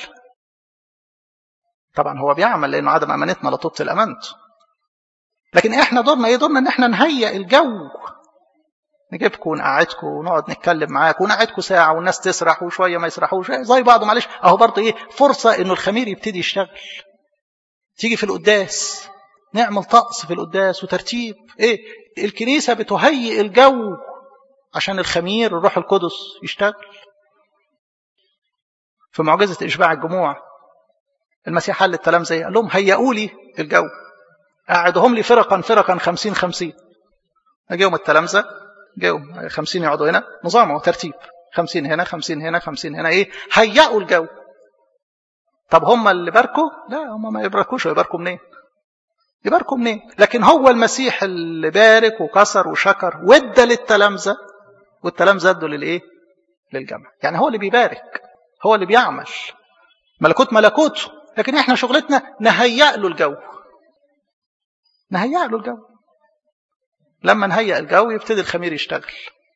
طبعا هو بيعمل لانه عدم امانتنا لا تبطل امانته لكن احنا دورنا ايه دورنا ان احنا نهيئ الجو نجيبكم ونقعدكم ونقعد نتكلم معاكم ونقعدكم ساعه والناس تسرح وشويه ما يسرحوش زي بعض معلش اهو برضه ايه فرصه انه الخمير يبتدي يشتغل تيجي في القداس نعمل طقس في القداس وترتيب ايه الكنيسه بتهيئ الجو عشان الخمير الروح القدس يشتغل في معجزة إشباع الجموع المسيح حل الكلام زي قال لهم هيئوا لي الجو قعدهم لي فرقا فرقا خمسين خمسين جاهم التلامذة جاهم خمسين يقعدوا هنا نظام وترتيب خمسين هنا خمسين هنا خمسين هنا ايه هيئوا الجو طب هم اللي باركوا لا هم ما يباركوش يباركوا منين يباركوا منين لكن هو المسيح اللي بارك وكسر وشكر وادى للتلامذة والتلامذة ادوا للايه للجمع يعني هو اللي بيبارك هو اللي بيعمل ملكوت ملكوته لكن احنا شغلتنا نهيئ له الجو نهيئ له الجو لما نهيئ الجو يبتدي الخمير يشتغل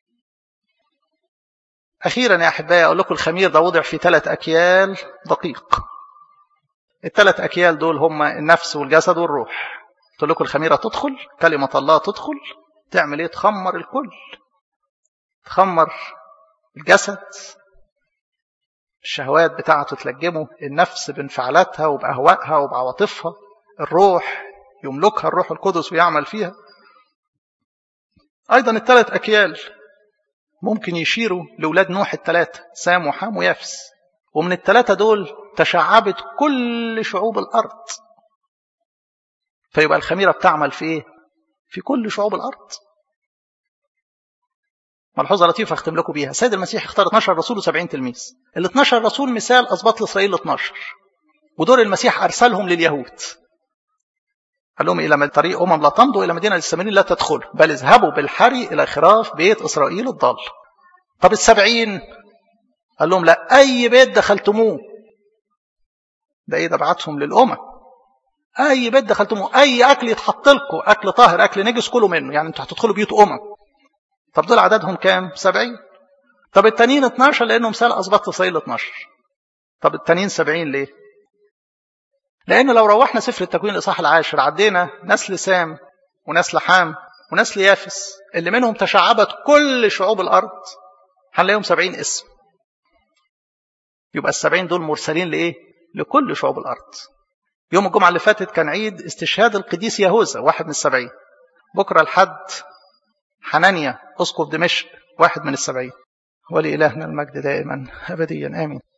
أخيرا يا أحبائي أقول لكم الخمير ده وضع في ثلاث أكيال دقيق الثلاث أكيال دول هما النفس والجسد والروح قلت لكم الخميرة تدخل كلمة الله تدخل تعمل إيه تخمر الكل تخمر الجسد الشهوات بتاعته تلجمه النفس بانفعالاتها وبأهوائها وبعواطفها الروح يملكها الروح القدس ويعمل فيها أيضا الثلاث أكيال ممكن يشيروا لأولاد نوح الثلاثة سام وحام ويافس ومن الثلاثة دول تشعبت كل شعوب الأرض فيبقى الخميرة بتعمل في إيه؟ في كل شعوب الأرض ملحوظة لطيفة أختم لكم بيها السيد المسيح اختار 12 رسول و70 تلميذ ال 12 رسول مثال أثبت لإسرائيل 12 ودور المسيح أرسلهم لليهود قال لهم إلى طريق أمم لا تمضوا إلى مدينة السامريين لا تدخلوا بل اذهبوا بالحري إلى خراف بيت إسرائيل الضال طب السبعين قال لهم لا أي بيت دخلتموه ده إيه ده بعتهم للأمم أي بيت دخلتموه أي أكل يتحط لكم أكل طاهر أكل نجس كلوا منه يعني أنتوا هتدخلوا بيوت أمم طب دول عددهم كام؟ سبعين طب التانيين 12 لأنه مثال أثبت إسرائيل 12 طب التانيين 70 ليه؟ لأن لو روحنا سفر التكوين الإصحاح العاشر عدينا نسل سام ونسل حام ونسل يافس اللي منهم تشعبت كل شعوب الأرض هنلاقيهم سبعين اسم يبقى السبعين دول مرسلين لإيه؟ لكل شعوب الأرض يوم الجمعة اللي فاتت كان عيد استشهاد القديس يهوذا واحد من السبعين بكرة الحد حنانيا أسقف دمشق واحد من السبعين ولإلهنا المجد دائما أبديا آمين